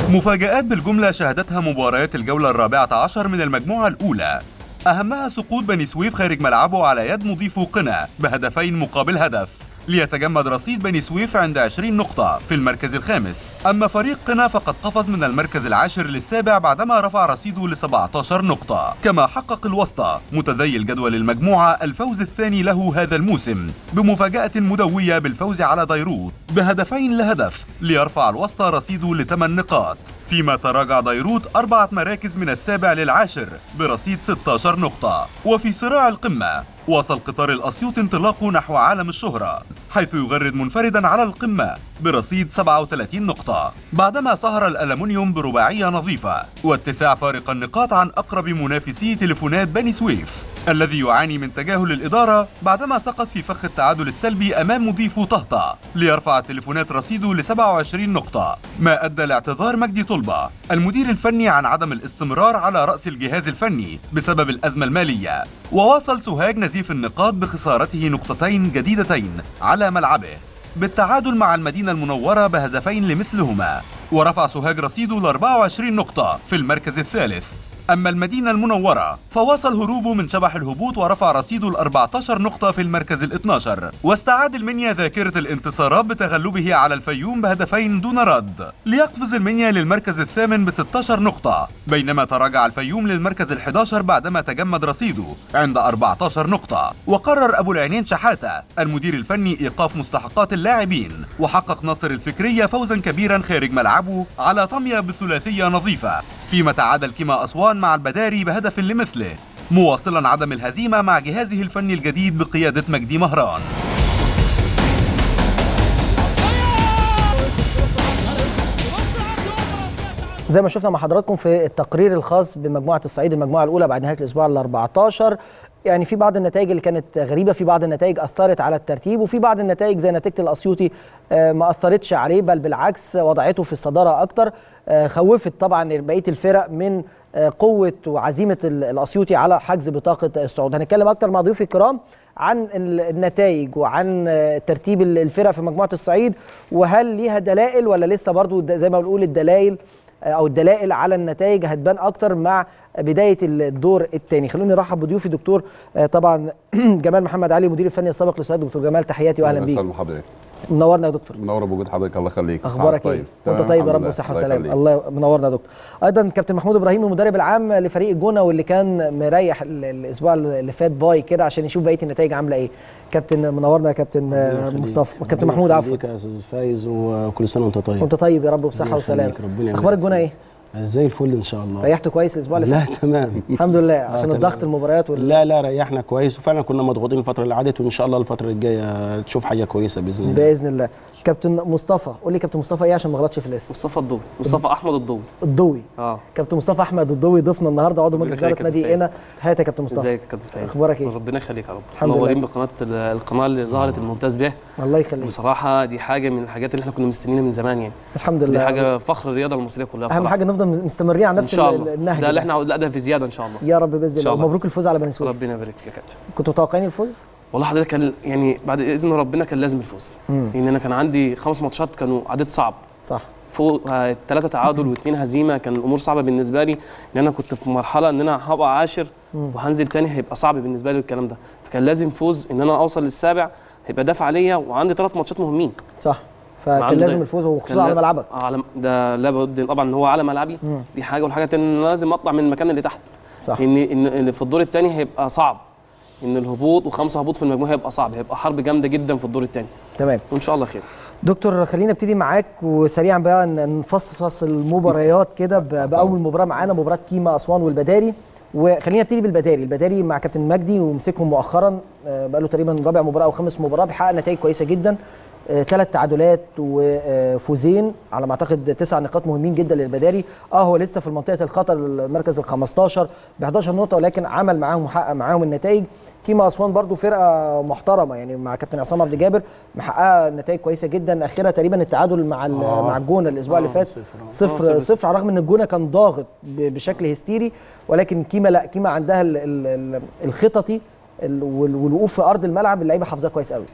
مفاجآت بالجملة شهدتها مباريات الجولة الرابعة عشر من المجموعة الأولى أهمها سقوط بني سويف خارج ملعبه على يد مضيفه قنا بهدفين مقابل هدف ليتجمد رصيد بني سويف عند 20 نقطة في المركز الخامس أما فريق قنا فقد قفز من المركز العاشر للسابع بعدما رفع رصيده ل 17 نقطة كما حقق الوسطى متذيل جدول المجموعة الفوز الثاني له هذا الموسم بمفاجأة مدوية بالفوز على ديروت بهدفين لهدف ليرفع الوسطى رصيده لثمان نقاط فيما تراجع ديروت أربعة مراكز من السابع للعاشر برصيد 16 نقطة وفي صراع القمة وصل قطار الأسيوط انطلاقه نحو عالم الشهرة حيث يغرد منفردا على القمة برصيد 37 نقطة بعدما سهر الألمنيوم برباعية نظيفة واتساع فارق النقاط عن أقرب منافسي تليفونات بني سويف الذي يعاني من تجاهل الإدارة بعدما سقط في فخ التعادل السلبي أمام مضيفه طهطا ليرفع التليفونات رصيده ل 27 نقطة ما أدى لاعتذار مجدي طلبة المدير الفني عن عدم الاستمرار على رأس الجهاز الفني بسبب الأزمة المالية وواصل سوهاج نزيف النقاط بخسارته نقطتين جديدتين على ملعبه بالتعادل مع المدينة المنورة بهدفين لمثلهما ورفع سوهاج رصيده ل 24 نقطة في المركز الثالث أما المدينة المنورة فواصل هروبه من شبح الهبوط ورفع رصيده ال 14 نقطة في المركز ال 12 واستعاد المنيا ذاكرة الانتصارات بتغلبه على الفيوم بهدفين دون رد ليقفز المنيا للمركز الثامن ب 16 نقطة بينما تراجع الفيوم للمركز ال 11 بعدما تجمد رصيده عند 14 نقطة وقرر أبو العينين شحاتة المدير الفني إيقاف مستحقات اللاعبين وحقق ناصر الفكرية فوزا كبيرا خارج ملعبه على طمية بثلاثية نظيفة فيما تعادل كيما أسوان مع البداري بهدف لمثله مواصلا عدم الهزيمة مع جهازه الفني الجديد بقيادة مجدي مهران زي ما شفنا مع حضراتكم في التقرير الخاص بمجموعه الصعيد المجموعه الاولى بعد نهايه الاسبوع ال 14 يعني في بعض النتائج اللي كانت غريبه في بعض النتائج اثرت على الترتيب وفي بعض النتائج زي نتيجه الاسيوطي آه، ما اثرتش عليه بل بالعكس وضعته في الصداره اكتر آه، خوفت طبعا بقيه الفرق من آه، قوه وعزيمه ال- الاسيوطي على حجز بطاقه الصعود هنتكلم اكتر مع ضيوفي الكرام عن ال- النتائج وعن آه، ترتيب ال- الفرق في مجموعه الصعيد وهل ليها دلائل ولا لسه برضو د- زي ما بنقول الدلائل او الدلائل على النتائج هتبان اكتر مع بدايه الدور الثاني خلوني ارحب بضيوفي دكتور آه، طبعا جمال محمد علي مدير الفني السابق للسيد دكتور جمال تحياتي واهلا بيك وسهلا حضرتك منورنا يا دكتور منور بوجود حضرتك الله يخليك اخبارك سعادة ايه وانت تمام، طيب يا الحمد رب لله. وصحه الله وسلامه يخليك. الله منورنا يا دكتور ايضا كابتن محمود ابراهيم المدرب العام لفريق الجونه واللي كان مريح ال- الاسبوع اللي فات باي كده عشان يشوف بقيه النتائج عامله ايه كابتن منورنا يا كابتن آه، مصطفى كابتن محمود عفوا يا استاذ فايز وكل سنه وانت طيب وانت طيب يا رب بصحه ربنا وسلامه يخليك، ربنا يبارك اخبار الجونه ايه زي الفل ان شاء الله ريحته كويس الاسبوع اللي لا فات تمام الحمد لله عشان تمام. الضغط المباريات وال... لا لا ريحنا كويس وفعلا كنا مضغوطين الفتره اللي عدت وان شاء الله الفتره الجايه تشوف حاجه كويسه باذن الله باذن الله كابتن مصطفى قول لي كابتن مصطفى ايه عشان ما غلطش في الاسم مصطفى الضوي مصطفى احمد الضوي الضوي اه كابتن مصطفى احمد الضوي ضيفنا النهارده عضو مجلس ربنا اداره يخليك يا نادي كابتن هنا هات يا كابتن مصطفى ازيك يا كابتن فايز أخبارك إيه؟ ربنا يخليك يا رب الحمد منورين لله. بقناه ال- القناه اللي ظهرت الممتاز به الله يخليك بصراحه دي حاجه من الحاجات اللي احنا كنا مستنيينها من زمان يعني الحمد دي لله حاجه فخر الرياضه المصريه كلها اهم بصراحه حاجه نفضل مستمرين على ان نفس شاء ال- الله النهج ده اللي احنا لا ده في زياده ان شاء الله يا رب باذن إن شاء الله الله. مبروك الفوز على بني سويف ربنا يبارك فيك يا كابتن كنتوا متوقعين الفوز والله حضرتك كان يعني بعد اذن ربنا كان لازم الفوز لان انا كان عندي خمس ماتشات كانوا عدد صعب صح فوق ثلاثة تعادل واثنين هزيمة كان الأمور صعبة بالنسبة لي لأن أنا كنت في مرحلة إن أنا هبقى عاشر وهنزل تاني هيبقى صعب بالنسبة لي الكلام ده فكان لازم فوز إن أنا أوصل للسابع هيبقى دافع عليا وعندي ثلاث ماتشات مهمين صح فكان عندي- لازم الفوز وخصوصا كان على لا- ملعبك آه، على ده لابد طبعا إن هو على ملعبي دي حاجة والحاجة التانية إن أنا لازم أطلع من المكان اللي تحت صح إن إن إن في الدور الثاني هيبقى صعب إن الهبوط وخمسة هبوط في المجموعة هيبقى صعب هيبقى حرب جامدة جدا في الدور الثاني تمام وإن شاء الله خير دكتور خلينا نبتدي معاك وسريعا بقى ن- نفصفص المباريات كده ب- باول مباراه معانا مباراه كيما اسوان والبداري وخلينا نبتدي بالبداري البداري مع كابتن مجدي ومسكهم مؤخرا آه، بقاله تقريبا رابع مباراه او خامس مباراه بيحقق نتائج كويسه جدا ثلاث تعادلات وفوزين على ما اعتقد تسع نقاط مهمين جدا للبداري اه هو لسه في منطقه الخطر المركز ال 15 ب 11 نقطه ولكن عمل معاهم وحقق معاهم النتائج كيما اسوان برضو فرقه محترمه يعني مع كابتن عصام عبد الجابر محققه نتائج كويسه جدا اخرها تقريبا التعادل مع ال- آه. مع الجونه الاسبوع اللي آه، فات صفر. آه. صفر آه، صفر. صفر على الرغم ان الجونه كان ضاغط ب- بشكل هستيري ولكن كيما لا كيما عندها ال- ال- ال- الخططي ال- وال- والوقوف في ارض الملعب اللعيبه حافظاه كويس قوي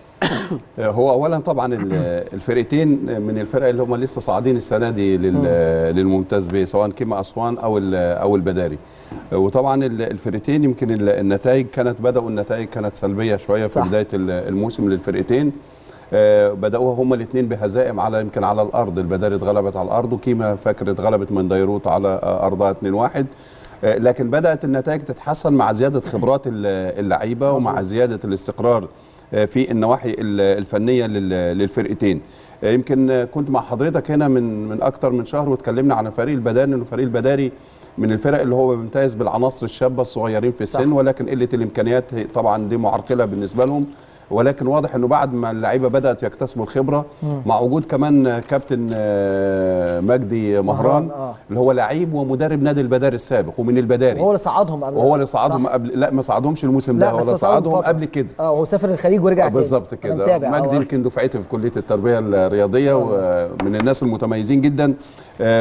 هو اولا طبعا ال- الفرقتين من الفرق اللي هم لسه صاعدين السنه دي لل- للممتاز ب سواء كيما اسوان او ال- او البداري وطبعا ال- الفرقتين يمكن ال- النتائج كانت بداوا النتائج كانت سلبيه شويه في صح. بدايه ال- الموسم للفرقتين آه، بداوها هما الاثنين بهزائم على يمكن على الارض البداري اتغلبت على الارض وكيما فاكر اتغلبت من ديروت على آه، ارضها 2-1 آه، لكن بدات النتائج تتحسن مع زياده خبرات ال- اللعيبه ومع زياده الاستقرار آه، في النواحي ال- الفنيه لل- للفرقتين آه، يمكن آه، كنت مع حضرتك هنا من من اكتر من شهر واتكلمنا عن فريق البداري انه فريق البداري من الفرق اللي هو بيمتاز بالعناصر الشابه الصغيرين في السن صح. ولكن قله الامكانيات هي- طبعا دي معرقله بالنسبه لهم ولكن واضح انه بعد ما اللعيبه بدات يكتسبوا الخبره مع وجود كمان كابتن آه، مجدي مهران مهران، آه. اللي هو لعيب ومدرب نادي البداري السابق ومن البداري وهو اللي صعدهم قبل وهو اللي صعدهم صح. قبل لا ما صعدهمش الموسم لا ده بس ولا صعدهم صعدهم فترة. قبل كده اه هو سافر الخليج ورجع آه، تاني بالظبط أنا كده متابع، مجدي آه. يمكن دفعتي في كليه التربيه الرياضيه ومن الناس المتميزين جدا آه،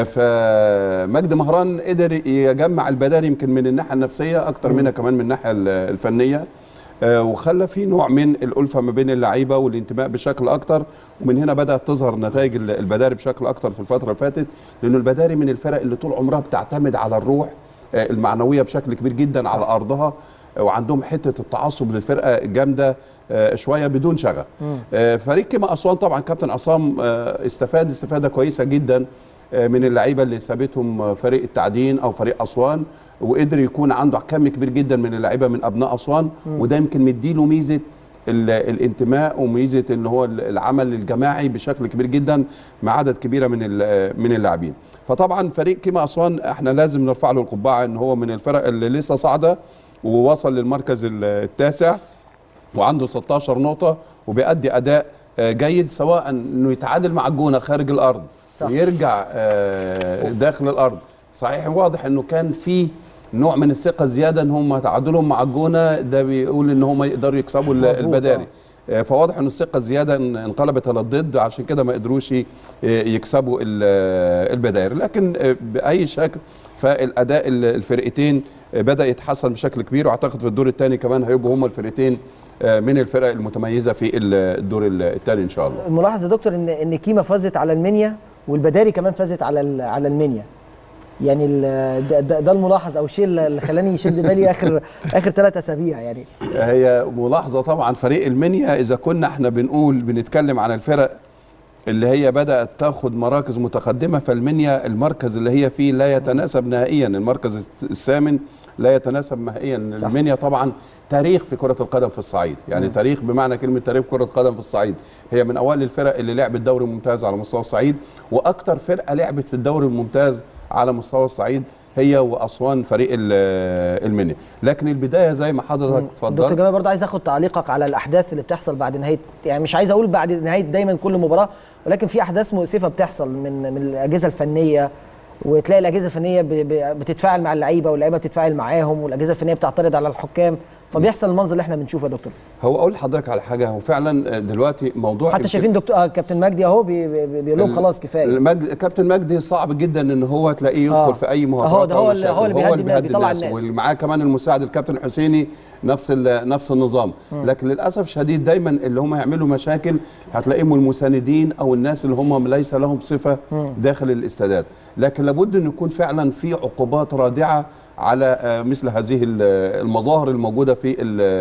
فمجدي مهران قدر يجمع البداري يمكن من الناحيه النفسيه اكتر منها كمان من الناحيه ال- الفنيه آه، وخلى في نوع من الالفه ما بين اللعيبه والانتماء بشكل اكتر ومن هنا بدات تظهر نتائج ال- البداري بشكل اكتر في الفتره اللي فاتت لانه البداري من الفرق اللي طول عمرها بتعتمد على الروح آه، المعنويه بشكل كبير جدا على ارضها آه، وعندهم حته التعصب للفرقه جامده آه، شويه بدون شغف آه، فريق كما اسوان طبعا كابتن عصام آه، استفاد استفاده كويسه جدا آه، من اللعيبه اللي سابتهم آه، فريق التعدين او فريق اسوان وقدر يكون عنده كم كبير جدا من اللعيبه من ابناء اسوان وده يمكن مديله ميزه ال- الانتماء وميزه ان هو ال- العمل الجماعي بشكل كبير جدا مع عدد كبيره من ال- من اللاعبين فطبعا فريق كيما اسوان احنا لازم نرفع له القبعه ان هو من الفرق اللي لسه صاعده ووصل للمركز ال- التاسع وعنده 16 نقطة وبيأدي أداء آه، جيد سواء انه يتعادل مع الجونة خارج الأرض صح. ويرجع آه، داخل الأرض صحيح واضح انه كان في نوع من الثقة زيادة ان هم تعادلهم مع الجونة ده بيقول ان هم يقدروا يكسبوا ال- مظبوط، البداري آه، فواضح ان الثقة الزيادة ان- انقلبت على الضد عشان كده ما قدروش ي- يكسبوا ال- البدائر لكن آه، بأي شكل فالأداء ال- الفرقتين آه، بدأ يتحسن بشكل كبير واعتقد في الدور الثاني كمان هيبقوا هم الفرقتين آه، من الفرق المتميزة في ال- الدور الثاني ان شاء الله الملاحظ يا دكتور ان ان كيما فازت على المنيا والبداري كمان فازت على ال- على المنيا يعني ال- ده, ده, ده الملاحظ او الشيء اللي خلاني يشد بالي اخر اخر ثلاث اسابيع يعني هي ملاحظة طبعا فريق المنيا إذا كنا احنا بنقول بنتكلم عن الفرق اللي هي بدأت تاخد مراكز متقدمة فالمنيا المركز اللي هي فيه لا يتناسب نهائيا المركز الثامن لا يتناسب نهائيا صح. المنيا طبعا تاريخ في كرة القدم في الصعيد يعني تاريخ بمعنى كلمة تاريخ كرة القدم في الصعيد هي من أوائل الفرق اللي لعبت دوري ممتاز على مستوى الصعيد وأكتر فرقة لعبت في الدوري الممتاز على مستوى الصعيد هي وأسوان فريق ال- المنيا لكن البداية زي ما حضرتك دكتور اتفضلت جمال برضه عايز اخد تعليقك على الاحداث اللي بتحصل بعد نهايه يعني مش عايز اقول بعد نهايه دايما كل مباراه ولكن في احداث مؤسفه بتحصل من من الاجهزه الفنيه وتلاقي الاجهزه الفنيه ب- ب- بتتفاعل مع اللعيبه واللعيبه بتتفاعل معاهم والاجهزه الفنيه بتعترض على الحكام فبيحصل المنظر اللي احنا بنشوفه يا دكتور هو اقول لحضرتك على حاجه هو فعلا دلوقتي موضوع حتى يمكن- شايفين دكتور آه كابتن مجدي اهو بي- بي- بيقول لهم ال- خلاص كفايه المجد كابتن مجدي صعب جدا ان هو تلاقيه يدخل آه. في اي أهو مهاترات ده أو هو اللي- مشاكل. هو اللي بيهدي الناس، بيطلع الناس. واللي معاه كمان المساعد الكابتن حسيني نفس ال- نفس النظام لكن للاسف شديد دايما اللي هم يعملوا مشاكل هتلاقيهم المساندين او الناس اللي هم ليس لهم صفه داخل الاستادات لكن لابد ان يكون فعلا في عقوبات رادعه على آه، مثل هذه ال- المظاهر الموجوده في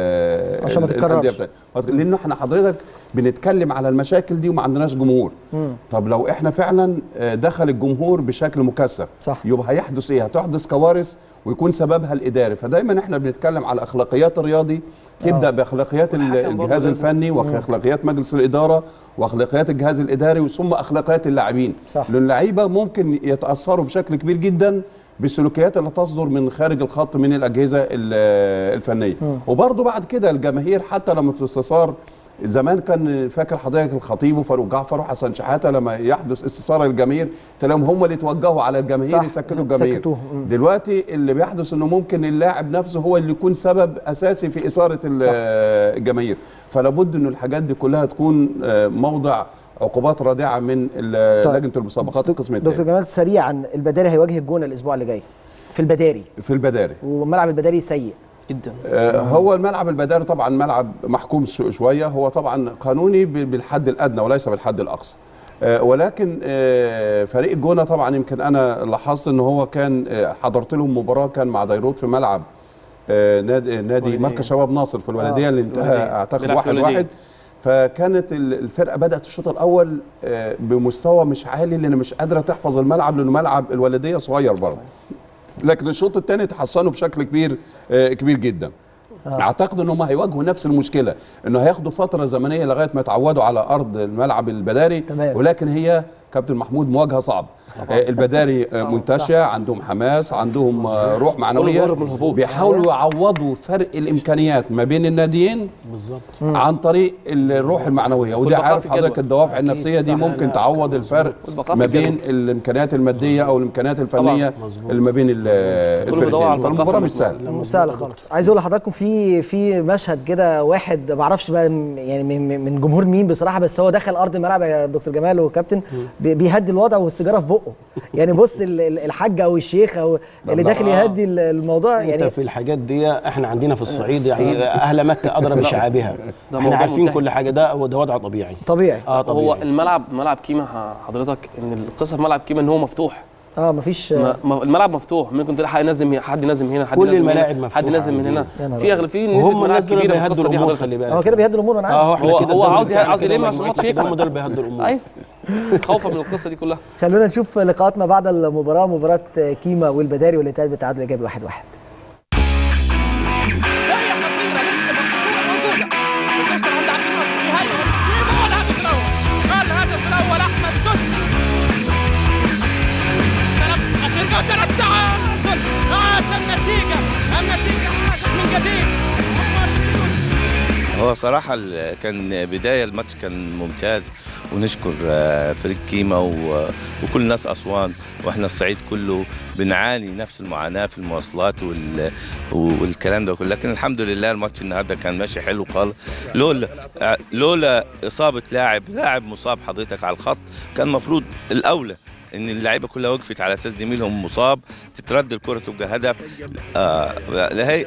ال- عشان ما ال- تتكررش. الأندية بتاعتنا. لانه احنا حضرتك بنتكلم على المشاكل دي وما عندناش جمهور طب لو احنا فعلا آه، دخل الجمهور بشكل مكثف صح. يبقى هيحدث ايه هتحدث كوارث ويكون سببها الاداري فدايما احنا بنتكلم على اخلاقيات الرياضي تبدا باخلاقيات ال- والحكم برضه الجهاز لازم. الفني واخلاقيات مجلس الاداره واخلاقيات الجهاز الاداري ثم اخلاقيات اللاعبين صح. لان اللعيبه ممكن يتاثروا بشكل كبير جدا بالسلوكيات اللي تصدر من خارج الخط من الاجهزه ال- الفنيه وبرضه بعد كده الجماهير حتى لما تستثار زمان كان فاكر حضرتك الخطيب وفاروق جعفر وحسن شحاته لما يحدث استثاره للجماهير تلاقيهم هم اللي توجهوا على الجماهير صح. يسكتوا الجماهير سكتوهم. مم. دلوقتي اللي بيحدث انه ممكن اللاعب نفسه هو اللي يكون سبب اساسي في اثاره ال- الجماهير فلابد انه الحاجات دي كلها تكون آه، موضع عقوبات رادعه من ال- طيب. لجنه المسابقات القسم دكتور الثاني جمال سريعا البداري هيواجه الجونه الاسبوع اللي جاي في البداري في البداري وملعب البداري سيء جدا آه، هو الملعب البداري طبعا ملعب محكوم شو- شويه هو طبعا قانوني ب- بالحد الادنى وليس بالحد الاقصى آه، ولكن آه، فريق الجونه طبعا يمكن انا لاحظت ان هو كان آه، حضرت لهم مباراه كان مع ديروت في ملعب آه، نادي نادي مركز شباب ناصر في الولديه اللي انتهى الولدية. اعتقد بيلعب في واحد الولدية. واحد فكانت ال- الفرقه بدات الشوط الاول آه، بمستوى مش عالي لان مش قادره تحفظ الملعب لانه ملعب الولديه صغير برضه لكن الشوط الثاني تحسنوا بشكل كبير آه، كبير جدا اعتقد ان هم هيواجهوا نفس المشكله انه هياخدوا فتره زمنيه لغايه ما يتعودوا على ارض الملعب البداري تمام. ولكن هي كابتن محمود مواجهه صعبه آه، البداري آه، منتشره عندهم حماس عندهم آه، روح معنويه هرب من الهبوط. بيحاولوا يعوضوا فرق الامكانيات ما بين الناديين بالظبط عن طريق الروح المعنويه ودي والبقاء عارف في حضرتك الجدول. الدوافع النفسيه دي صح، ممكن لا، تعوض الفرق والبقاء ما في الجدول. بين الامكانيات الماديه او الامكانيات الفنيه مظبوط. اللي ما بين ال- كله بيدور على الفرقتين البقاء فالمباراه في مش المجموعة. سهله مش سهل خالص عايز اقول لحضراتكم في في مشهد كده واحد ما اعرفش بقى م- يعني من, من جمهور مين بصراحه بس هو دخل ارض الملعب يا دكتور جمال وكابتن بي- بيهدي الوضع والسيجاره في بقه يعني بص ال- ال- الحاج او الشيخ او اللي داخل يهدي ال- الموضوع انت يعني في الحاجات دي احنا عندنا في الصعيد يعني اهل مكه ادرى بشعابها ده احنا موضوع عارفين منتهي. كل حاجه ده ده وضع طبيعي طبيعي اه هو طبيعي الملعب ملعب كيما ح- حضرتك ان القصه في ملعب كيما ان هو مفتوح اه مفيش ما ما- الملعب مفتوح ممكن تلاقي حد ينزم حد ينزم هنا حد كل ينزم الملاعب هنا حد مفتوحة ينزم من هنا يا نهار في اغلب في نسبه وهم ملاعب الناس دول كبيره في بيهدوا القصه دي الامور حضرتك خلي بالك هو كده بيهدي الامور انا اه عارف احنا هو- كده هو الدوري عاوز- بتاعنا عاوز كده يلم عشان ومجموعتنا الماتش كده، يكمل. هم دول بيهدوا الامور ايوه خوفا من القصه دي كلها خلونا نشوف لقاءات ما بعد المباراه مباراه كيما والبداري واللي انتهت بالتعادل الايجابي 1-1 هي خطيره لسه الكوره موجوده بتوصل عند عبد الناصر نهايه والمصيبه والهدف الاول الهدف الاول احمد توتي ترجع ثلاث تعادل عاد النتيجه النتيجه عادت من جديد عمر سليم هو صراحة ال- كان بداية الماتش كان ممتاز ونشكر آه، فريق كيما و- وكل ناس أسوان وإحنا الصعيد كله بنعاني نفس المعاناة في المواصلات وال... والكلام ده كله لكن الحمد لله الماتش النهاردة كان ماشي حلو خالص لولا آه، لولا إصابة لاعب لاعب مصاب حضرتك على الخط كان المفروض الأولى ان اللعيبه كلها وقفت على اساس زميلهم مصاب تترد الكره تبقى هدف آه لا هي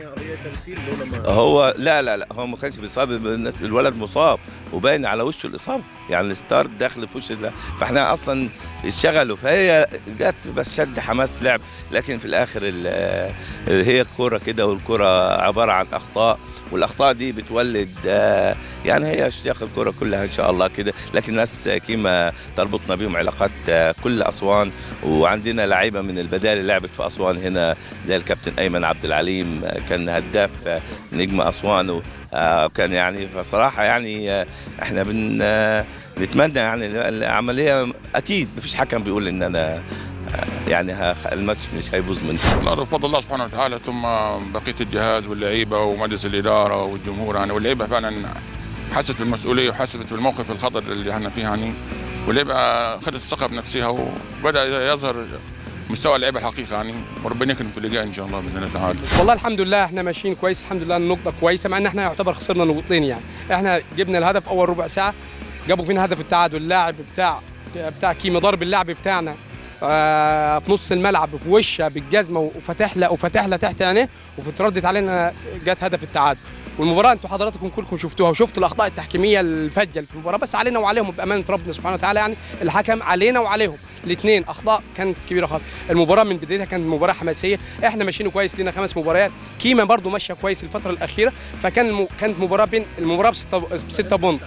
هو لا لا لا هو ما كانش بيصاب الناس الولد مصاب وباين على وشه الاصابه يعني الستار داخل في وش ال- فاحنا اصلا اشتغلوا فهي جت بس شد حماس لعب لكن في الاخر ال- هي الكوره كده والكوره عباره عن اخطاء والاخطاء دي بتولد آه، يعني هي اشتياق الكوره كلها ان شاء الله كده لكن ناس كيما تربطنا بهم علاقات آه، كل اسوان وعندنا لعيبه من البداري لعبت في اسوان هنا زي الكابتن ايمن عبد العليم آه، كان هداف آه، نجم اسوان و- آه، كان يعني فصراحه يعني آه، احنا بن آه، نتمنى يعني العمليه اكيد مفيش حكم بيقول ان انا آه، يعني ه- الماتش مش هيبوظ مني لا ده بفضل الله سبحانه وتعالى ثم بقيه الجهاز واللعيبه ومجلس الاداره والجمهور يعني واللعيبه فعلا حست بالمسؤوليه وحست بالموقف الخطر اللي احنا فيه يعني واللعيبه خدت الثقه بنفسها وبدا يظهر مستوى اللعيبه الحقيقه يعني وربنا يكرم في اللقاء ان شاء الله باذن الله تعالى والله الحمد لله احنا ماشيين كويس الحمد لله النقطه كويسه مع ان احنا يعتبر خسرنا نقطتين يعني احنا جبنا الهدف اول ربع ساعه جابوا فينا هدف التعادل اللاعب بتاع بتاع كيما ضرب اللاعب بتاعنا آه في نص الملعب في وشه بالجزمه وفتح له وفتح له تحت عينيه وفتردت علينا جت هدف التعادل والمباراه انتوا حضراتكم كلكم شفتوها وشفتوا الاخطاء التحكيميه الفجه اللي في المباراه بس علينا وعليهم بامانه ربنا سبحانه وتعالى يعني الحكم علينا وعليهم الاثنين اخطاء كانت كبيره خالص المباراه من بدايتها كانت مباراه حماسيه احنا ماشيين كويس لنا خمس مباريات كيما برضو ماشيه كويس الفتره الاخيره فكان الم... كانت مباراه بين المباراه بستة بستة بونت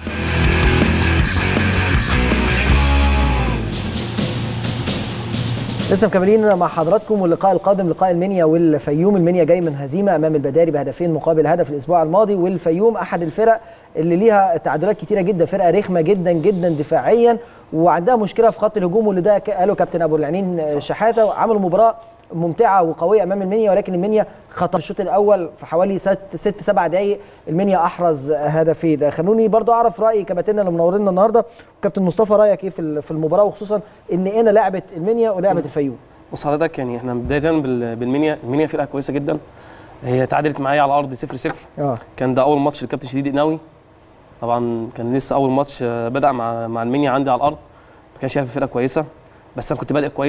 لسه مكملين مع حضراتكم واللقاء القادم لقاء المنيا والفيوم المنيا جاي من هزيمه امام البداري بهدفين مقابل هدف الاسبوع الماضي والفيوم احد الفرق اللي ليها تعادلات كتيره جدا فرقه رخمه جدا جدا دفاعيا وعندها مشكله في خط الهجوم واللي ده ك- قاله كابتن ابو العنين شحاته عملوا مباراه ممتعه وقويه امام المنيا ولكن المنيا خطر الشوط الاول في حوالي ست ست سبع دقائق المنيا احرز هدفين خلوني برضو اعرف راي كباتننا اللي منورينا النهارده وكابتن مصطفى رايك ايه في ال- في المباراه وخصوصا ان هنا لعبه المنيا ولعبه الفيوم بص حضرتك يعني احنا بدايه بال- بالمنيا المنيا فرقه كويسه جدا هي تعادلت معايا على الارض 0 0 اه كان ده اول ماتش للكابتن شديد قناوي طبعا كان لسه اول ماتش آه، بدا مع مع المنيا عندي على الارض ما كانش شايف الفرقه كويسه بس انا كنت بادئ كويس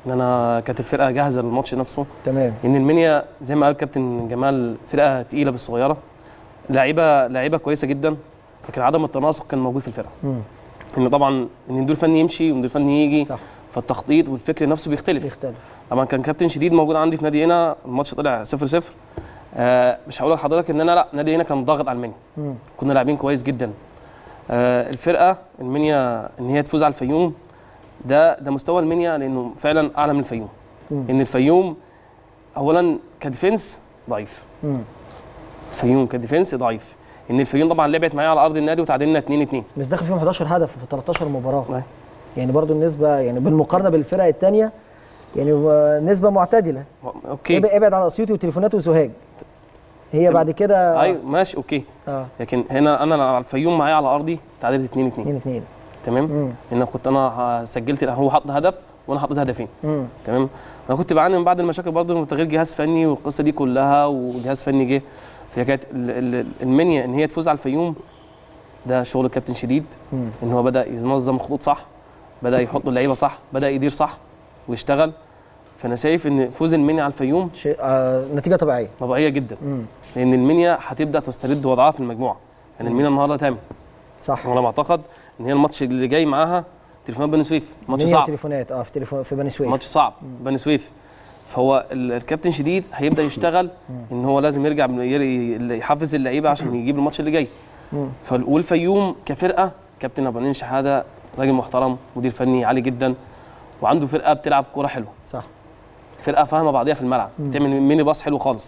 ان انا كانت الفرقه جاهزه للماتش نفسه تمام ان المنيا زي ما قال كابتن جمال فرقه تقيله بالصغيره لعيبه لعيبه كويسه جدا لكن عدم التناسق كان موجود في الفرقه مم. ان طبعا ان المدير الفني يمشي والمدير الفني يجي صح فالتخطيط والفكر نفسه بيختلف بيختلف طبعا كان كابتن شديد موجود عندي في نادي هنا الماتش طلع 0 0 آه مش هقول لحضرتك ان انا لا نادي هنا كان ضاغط على المنيا مم. كنا لاعبين كويس جدا آه الفرقه المنيا ان هي تفوز على الفيوم ده ده مستوى المنيا لانه فعلا اعلى من الفيوم مم. ان الفيوم اولا كديفنس ضعيف مم. الفيوم كديفنس ضعيف ان الفيوم طبعا لعبت معايا على ارض النادي وتعادلنا 2 2 بس داخل فيهم 11 هدف في 13 مباراه أيوة. يعني برضو النسبه يعني بالمقارنه بالفرق الثانيه يعني هو نسبه معتدله اوكي ابعد ابعد عن اسيوطي وتليفونات وسوهاج هي بعد كده ايوه ماشي اوكي اه لكن هنا انا على الفيوم معايا على ارضي تعادلت 2 2 2 2 تمام مم. ان كنت انا سجلت هو حط هدف وانا حطيت هدفين مم. تمام انا كنت بعاني من بعض المشاكل برضه من تغيير جهاز فني والقصه دي كلها وجهاز فني جه فهي كانت ال- ال- المنيا ان هي تفوز على الفيوم ده شغل الكابتن شديد مم. ان هو بدا ينظم خطوط صح بدا يحط اللعيبه صح بدا يدير صح ويشتغل فانا شايف ان فوز المنيا على الفيوم شيء آه نتيجه طبيعيه طبيعيه جدا مم. لان المنيا هتبدا تسترد وضعها في المجموعه يعني المنيا النهارده تامن صح وانا بعتقد ان هي الماتش اللي جاي معاها تليفونات بني سويف ماتش مية صعب تليفونات اه في تليفون في بني سويف ماتش صعب بني سويف فهو ال- الكابتن شديد هيبدا يشتغل ان هو لازم يرجع من- ير- يحفز اللعيبه عشان يجيب الماتش اللي جاي مم. فال- والفيوم كفرقه كابتن ابو نين شحاده راجل محترم مدير فني عالي جدا وعنده فرقه بتلعب كوره حلوه صح فرقه فاهمه بعضيها في الملعب بتعمل ميني باص حلو خالص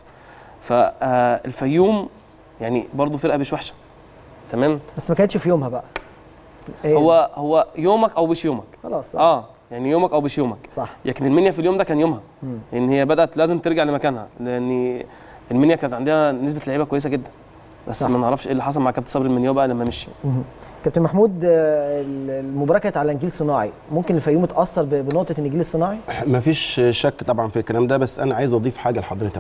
فالفيوم يعني برضه فرقه مش وحشه تمام بس ما كانتش في يومها بقى إيه؟ هو هو يومك او مش يومك خلاص صح. اه يعني يومك او مش يومك صح لكن المنيا في اليوم ده كان يومها مم. لان هي بدات لازم ترجع لمكانها لان المنيا كانت عندها نسبه لعيبه كويسه جدا بس صح. ما نعرفش ايه اللي حصل مع كابتن صبري المنيا بقى لما مشي مهم. كابتن محمود آه، المباراه كانت على نجيل صناعي ممكن الفيوم اتاثر ب- بنقطه النجيل الصناعي ما فيش شك طبعا في الكلام ده بس انا عايز اضيف حاجه لحضرتك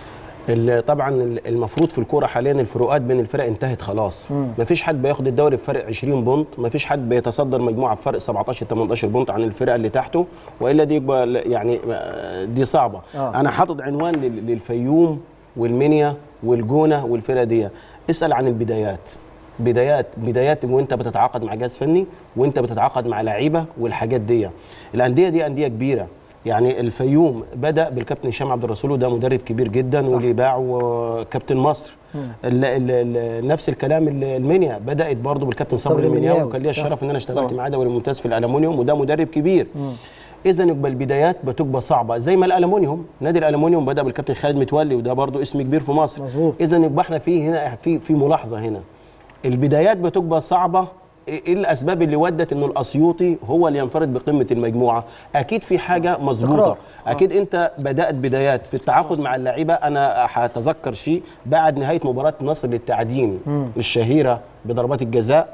ال- طبعا ال- المفروض في الكوره حاليا الفروقات بين الفرق انتهت خلاص مم. ما فيش حد بياخد الدوري بفرق 20 بونت ما فيش حد بيتصدر مجموعه بفرق 17 18 بونت عن الفرقه اللي تحته والا دي يبقى ل- يعني آه، دي صعبه آه. انا حاطط عنوان لل- للفيوم والمنيا والجونه والفرقه دي اسال عن البدايات بدايات بدايات وانت بتتعاقد مع جهاز فني وانت بتتعاقد مع لعيبه والحاجات دي الانديه دي انديه كبيره يعني الفيوم بدا بالكابتن هشام عبد الرسول وده مدرب كبير جدا واللي باع وكابتن مصر ال ال ال نفس الكلام ال- المنيا بدات برضه بالكابتن صبري صبري المنياوي المنياوي. وكان ليا صح. الشرف ان انا اشتغلت معاه دوري ممتاز في الالومنيوم وده مدرب كبير اذا يبقى البدايات بتبقى صعبه زي ما الالومنيوم نادي الالومنيوم بدا بالكابتن خالد متولي وده برضه اسم كبير في مصر مظبوط. اذا يبقى احنا في هنا في في ملاحظه هنا البدايات بتبقى صعبه ايه الاسباب اللي ودت انه الاسيوطي هو اللي ينفرد بقمه المجموعه اكيد في حاجه مظبوطه استقرار. اكيد انت بدات بدايات في التعاقد مع اللعيبه انا هتذكر شيء بعد نهايه مباراه النصر للتعدين الشهيره بضربات الجزاء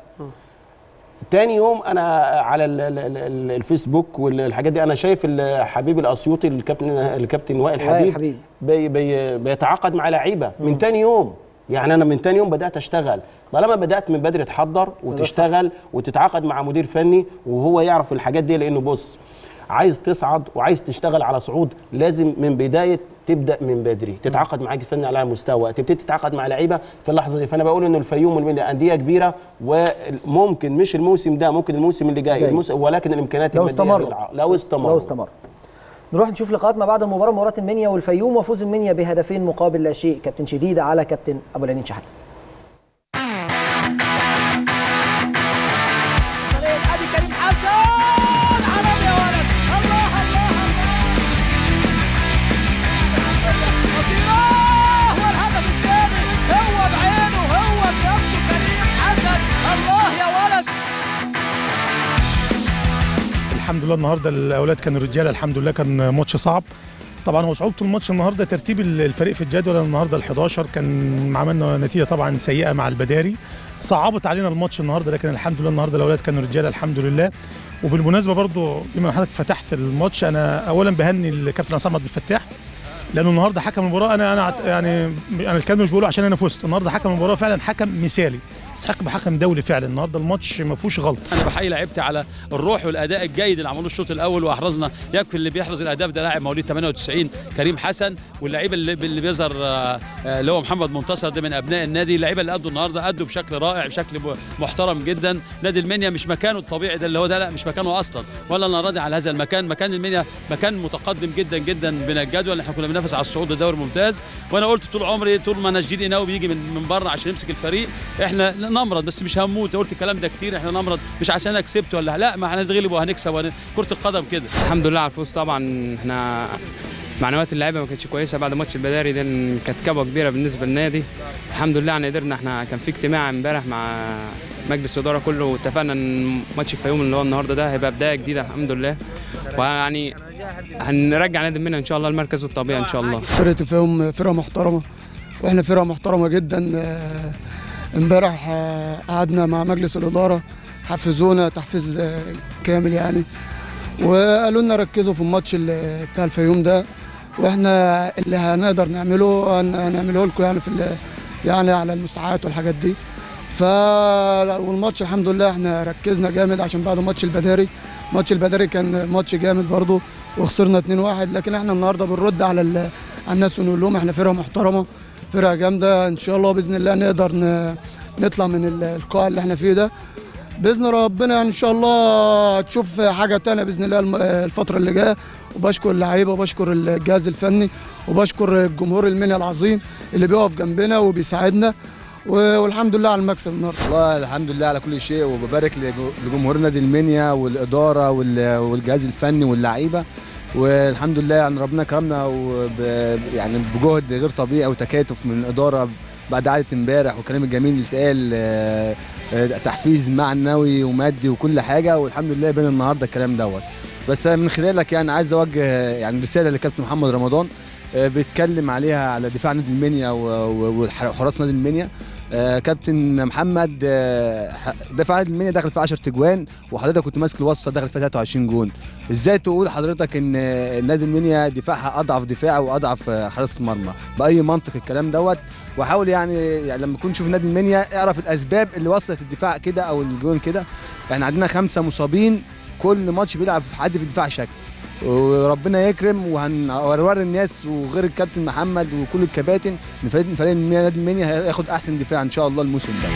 تاني يوم انا على ال- ال- ال- الفيسبوك والحاجات دي انا شايف ال- حبيب الاسيوطي الكابتن الكابتن وائل وائل حبيب, حبيب. بي بي بيتعاقد مع لعيبه من تاني يوم يعني انا من تاني يوم بدات اشتغل طالما بدات من بدري تحضر وتشتغل وتتعاقد مع مدير فني وهو يعرف الحاجات دي لانه بص عايز تصعد وعايز تشتغل على صعود لازم من بدايه تبدا من بدري تتعاقد مع جهاز فني على مستوى تبتدي تتعاقد مع لعيبه في اللحظه دي فانا بقول انه الفيوم والمنيا انديه كبيره وممكن مش الموسم ده ممكن الموسم اللي جاي جاي. الموسم ولكن الامكانيات لو المادية استمروا. هي الع- لو استمروا لو استمر نروح نشوف لقاءات ما بعد المباراه مباراه المنيا والفيوم وفوز المنيا بهدفين مقابل لا شيء كابتن شديد على كابتن ابو العنين شحاته ادي كريم حسن عالمي يا ولد الله الله الله خطيرة والهدف الثاني هو بعينه هو بنفسه كريم حسن الله يا ولد الحمد لله النهارده الاولاد كانوا رجاله الحمد لله كان ماتش صعب طبعا هو صعوبه الماتش النهارده ترتيب الفريق في الجدول النهارده ال11 كان عملنا نتيجه طبعا سيئه مع البداري صعبت علينا الماتش النهارده لكن الحمد لله النهارده الاولاد كانوا رجاله الحمد لله وبالمناسبه برضو بما حضرتك فتحت الماتش انا اولا بهني الكابتن عصام عبد الفتاح لانه النهارده حكم المباراه انا انا عت- يعني انا الكلام مش بقوله عشان انا فزت النهارده حكم المباراه فعلا حكم مثالي يستحق بحكم دولي فعلا النهارده الماتش ما فيهوش غلط انا بحيي لعيبتي على الروح والاداء الجيد اللي عملوه الشوط الاول واحرزنا يكفي اللي بيحرز الاهداف ده لاعب مواليد 98 كريم حسن واللعيب اللي, اللي بيظهر آه، آه، اللي هو محمد منتصر ده من ابناء النادي اللعيبه اللي ادوا النهارده ادوا بشكل رائع بشكل م- محترم جدا نادي المنيا مش مكانه الطبيعي ده اللي هو ده لا مش مكانه اصلا ولا انا راضي على هذا المكان مكان المنيا مكان متقدم جدا جدا من الجدول احنا كنا بننافس على الصعود للدوري الممتاز وانا قلت طول عمري طول ما نجيب قناوي بيجي من من بره عشان يمسك الفريق احنا نمرض بس مش هنموت قلت الكلام ده كتير احنا نمرض مش عشان انا كسبت ولا لا ما هنتغلب وهنكسب وهن- كره القدم كده الحمد لله على الفوز طبعا احنا معنويات اللعيبه ما كانتش كويسه بعد ماتش البداري ده كانت كبوه كبيره بالنسبه للنادي الحمد لله يعني قدرنا احنا كان في اجتماع امبارح مع مجلس الاداره كله واتفقنا ان ماتش الفيوم اللي هو النهارده ده هيبقى بدايه جديده الحمد لله ويعني هنرجع نادي منها ان شاء الله المركز الطبيعي ان شاء الله فرقة الفيوم فرقة محترمة واحنا فرقة محترمة جدا آه، امبارح آه، قعدنا مع مجلس الإدارة حفزونا تحفيز آه، كامل يعني وقالوا لنا ركزوا في الماتش اللي بتاع الفيوم ده واحنا اللي هنقدر نعمله هن- هنعمله لكم يعني في ال- يعني على المساحات والحاجات دي ف والماتش الحمد لله احنا ركزنا جامد عشان بعد ماتش البداري ماتش البداري كان ماتش جامد برضه وخسرنا 2-1 لكن احنا النهارده بنرد على ال- على الناس ونقول لهم احنا فرقه محترمه فرقه جامده ان شاء الله باذن الله نقدر ن- نطلع من ال- القاع اللي احنا فيه ده باذن ربنا يعني ان شاء الله تشوف حاجه تانية باذن الله الم- الفتره اللي جايه وبشكر اللعيبه وبشكر الجهاز الفني وبشكر الجمهور المنيا العظيم اللي بيقف جنبنا وبيساعدنا و- والحمد لله على المكسب النهارده والله الحمد لله على كل شيء وببارك لجو- لجمهور نادي المنيا والاداره وال- والجهاز الفني واللعيبه والحمد لله يعني ربنا كرمنا وب يعني بجهد غير طبيعي وتكاتف من الاداره بعد قعده امبارح والكلام الجميل اللي اتقال آه، آه، تحفيز معنوي ومادي وكل حاجه والحمد لله بين النهارده الكلام دوت بس من خلالك يعني عايز اوجه يعني رساله لكابتن محمد رمضان آه، بيتكلم عليها على دفاع نادي المنيا و- و- وحراس نادي المنيا آه، كابتن محمد آه، ح- دفاع نادي المنيا داخل في 10 تجوان وحضرتك كنت ماسك الوسط داخل في 23 جون ازاي تقول حضرتك ان آه، نادي المنيا دفاعها اضعف دفاع واضعف آه، حراس المرمى باي منطق الكلام دوت وحاول يعني, يعني لما تكون تشوف نادي المنيا اعرف الاسباب اللي وصلت الدفاع كده او الجون كده احنا عندنا خمسه مصابين كل ماتش بيلعب حد في الدفاع شكل وربنا يكرم وهنوري الناس وغير الكابتن محمد وكل الكباتن ان فريق فريق المنيا- نادي المنيا هياخد احسن دفاع ان شاء الله الموسم ده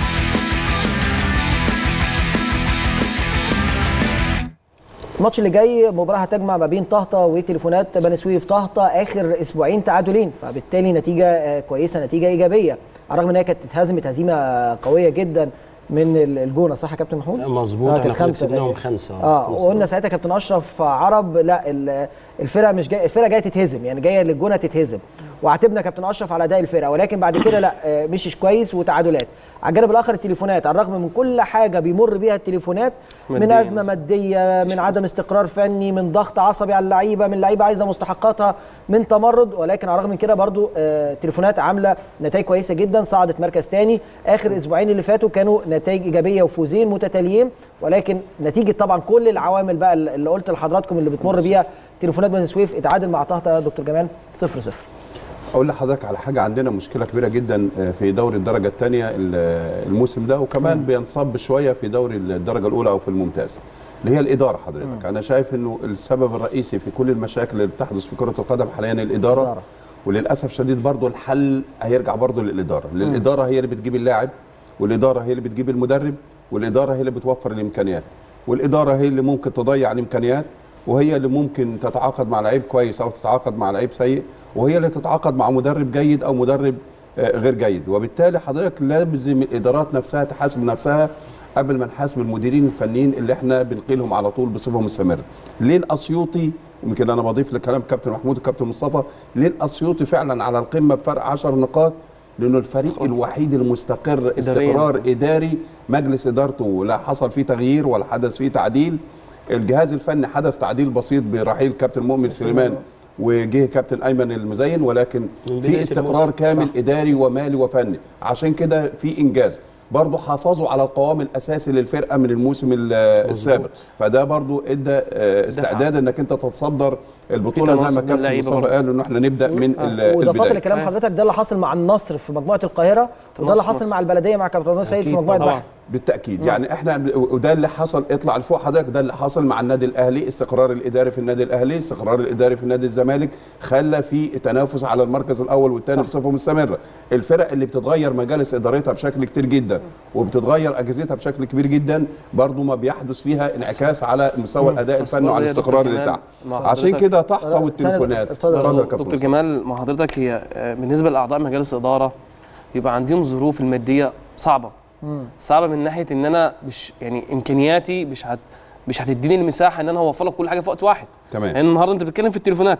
الماتش اللي جاي مباراه هتجمع ما بين طهطا وتليفونات بني سويف طهطا اخر اسبوعين تعادلين فبالتالي نتيجه آه، كويسه نتيجه ايجابيه على الرغم ان هي كانت اتهزمت هزيمه قويه جدا من ال- الجونه صح يا كابتن محمود؟ مظبوط آه احنا كانت كنا خمسه كسبناهم تقريباً. خمسه اه خمسة. وقلنا ساعتها كابتن اشرف عرب لا ال- الفرقه مش جايه الفرقه جايه تتهزم يعني جايه للجونه تتهزم وعاتبنا كابتن اشرف على اداء الفرقه ولكن بعد كده لا آه، مشيش كويس وتعادلات على الجانب الاخر التليفونات على الرغم من كل حاجه بيمر بيها التليفونات من مادياً ازمه صح. ماديه من عدم استقرار فني من ضغط عصبي على اللعيبه من لعيبه عايزه مستحقاتها من تمرد ولكن على الرغم من كده برضو آه، تليفونات عامله نتائج كويسه جدا صعدت مركز تاني اخر اسبوعين اللي فاتوا كانوا نتائج ايجابيه وفوزين متتاليين ولكن نتيجه طبعا كل العوامل بقى اللي قلت لحضراتكم اللي بتمر بيها تليفونات بني سويف اتعادل مع طهطا يا دكتور جمال 0 0 اقول لحضرتك على حاجه عندنا مشكله كبيره جدا في دوري الدرجه الثانيه الموسم ده وكمان بينصب شويه في دوري الدرجه الاولى او في الممتاز اللي هي الاداره حضرتك انا شايف انه السبب الرئيسي في كل المشاكل اللي بتحدث في كره القدم حاليا الاداره الإدارة. وللاسف شديد برضه الحل هيرجع برضه للاداره لان الاداره هي اللي بتجيب اللاعب والاداره هي اللي بتجيب المدرب والاداره هي اللي بتوفر الامكانيات والاداره هي اللي ممكن تضيع الامكانيات وهي اللي ممكن تتعاقد مع لعيب كويس او تتعاقد مع لعيب سيء وهي اللي تتعاقد مع مدرب جيد او مدرب آه، غير جيد وبالتالي حضرتك لازم الادارات نفسها تحاسب نفسها قبل ما نحاسب المديرين الفنيين اللي احنا بنقيلهم على طول بصفه مستمره ليه الاسيوطي يمكن انا بضيف لكلام كابتن محمود وكابتن مصطفى ليه الاسيوطي فعلا على القمه بفرق 10 نقاط لانه الفريق الوحيد المستقر استقرار اداري مجلس ادارته لا حصل فيه تغيير ولا حدث فيه تعديل الجهاز الفني حدث تعديل بسيط برحيل كابتن مؤمن سليمان وجه كابتن ايمن المزين ولكن من بداية في استقرار الموسم. كامل صح. اداري ومالي وفني عشان كده في انجاز برضو حافظوا على القوام الاساسي للفرقه من الموسم ال- السابق فده برضو ادى آه، استعداد انك انت تتصدر البطوله زي تناسق ما بين كابتن اللعيبه مصطفى برضو. قال ان احنا نبدا من ال- واضافات البدايه لكلام حضرتك ده اللي حاصل مع النصر في مجموعه القاهره وده اللي نصر حاصل مصر. مع البلديه مع كابتن رمضان سيد في أكيد مجموعه طبعاً. بحر بالتاكيد يعني احنا وده اللي حصل اطلع لفوق حضرتك ده اللي حصل مع النادي الاهلي استقرار الاداري في النادي الاهلي استقرار الاداري في النادي الزمالك خلى في تنافس على المركز الاول والثاني بصفه مستمره الفرق اللي بتتغير مجالس ادارتها بشكل كتير جدا وبتتغير اجهزتها بشكل كبير جدا برضو ما بيحدث فيها انعكاس على مستوى الاداء بس الفني برضه وعلى يا الاستقرار دكتور اللي جمال، تحت مع عشان حضرتك- كده تحت والتليفونات اتفضل. اتفضل يا دكتور كابتن مصطفى. جمال مع حضرتك هي آه، بالنسبه لاعضاء مجالس الاداره بيبقى عندهم ظروف الماديه صعبه صعبه من ناحيه ان انا مش يعني امكانياتي مش هت مش هتديني المساحه ان انا اوفر لك كل حاجه في وقت واحد تمام. لان النهارده انت بتتكلم في التليفونات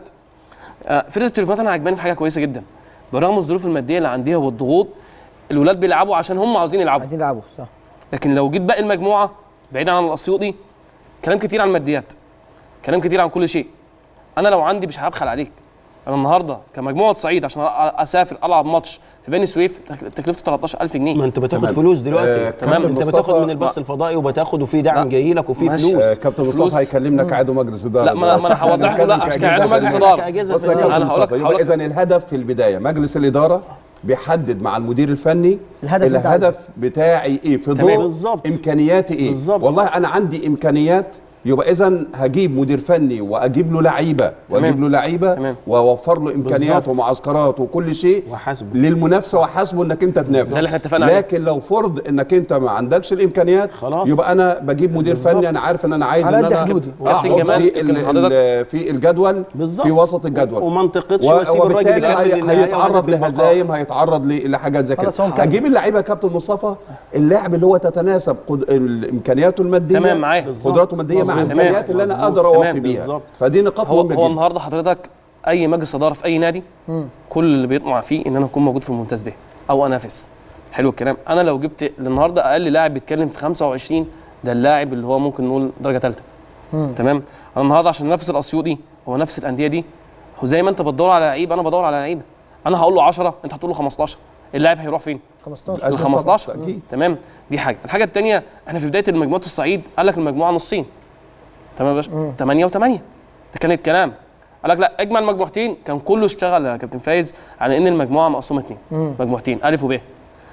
آه، فرقه التليفونات انا عجباني في حاجه كويسه جدا برغم الظروف الماديه اللي عندها والضغوط الولاد بيلعبوا عشان هم عاوزين يلعبوا عايزين يلعبوا صح لكن لو جيت باقي المجموعه بعيدا عن الاسيوطي كلام كتير عن الماديات كلام كتير عن كل شيء انا لو عندي مش هبخل عليك انا النهارده كمجموعه صعيد عشان أ- اسافر العب ماتش في بني سويف تك- تكلفته 13000 جنيه ما انت بتاخد تمام. فلوس دلوقتي آه، تمام كابتن انت مصطفى- بتاخد من البث الفضائي وبتاخد وفي دعم لا. جاي لك وفي ماشي. فلوس آه، كابتن فلوس. مصطفى هيكلمنا كعضو مجلس اداره لا، ما أنا- ما أنا دلوقتي. هوضح له، لا، هنتكلم عشان كأجهزة كعضو مجلس فنية. إدارة. كأجهزة بص يا فنية. كابتن أنا هقول لك- مصطفى هقول يبقى لك- اذا الهدف في البدايه مجلس الاداره بيحدد مع المدير الفني الهدف اللي أنت عايزه. الهدف بتاعي ايه في تمام. ضوء بالظبط. امكانياتي ايه بالظبط. والله انا عندي امكانيات يبقى اذا هجيب مدير فني واجيب له لعيبه واجيب له لعيبه تمام. واوفر له امكانيات بالظبط. ومعسكرات وكل شيء وحاسبه. للمنافسه وحاسبه انك انت تنافس ده اللي احنا اتفقنا عليه. لكن لو فرض انك انت ما عندكش الامكانيات خلاص. يبقى انا بجيب مدير فني انا عارف ان انا عايز على ان قد انا حدودي. كابتن احط جمال، في ال- كابتن حضرتك. ال- في الجدول بالظبط. في وسط الجدول وما انتقدش و- واسيب الراجل وبالتالي يكمل هي- للنهاية هيتعرض وهدف البقاء. لهزايم هيتعرض ل- لحاجات زي كده خلاص هو مكمل. هجيب اللعيبه يا كابتن مصطفى اللاعب اللي هو تتناسب قد... ال- امكانياته الماديه تمام، معايا. بالظبط. قدراته الماديه مع مظبوط. الامكانيات تمام. اللي انا مظبوط. اقدر تمام. اوفي بيها بالظبط. فدي نقاط هو مهمه هو جدا النهارده حضرتك اي مجلس اداره في اي نادي كل اللي بيطمع فيه ان انا اكون موجود في الممتاز به او انافس حلو الكلام انا لو جبت النهارده اقل لاعب بيتكلم في 25 ده اللاعب اللي هو ممكن نقول درجه ثالثه تمام انا النهارده عشان انافس الاسيوطي او انافس الانديه دي هو زي ما انت بتدور على لعيب انا بدور على لعيبه انا هقول له 10 انت هتقول له 15 اللاعب هيروح فين 15 لازم ال طبعاً، 15 أكيد. تمام دي حاجه الحاجه الثانيه احنا في بدايه المجموعه الصعيد قال لك المجموعه نصين تمام يا باشا 8 و8 ده كان الكلام قال لك لا اجمل مجموعتين كان كله اشتغل يا كابتن فايز على ان المجموعه مقسومه اثنين مجموعتين الف وب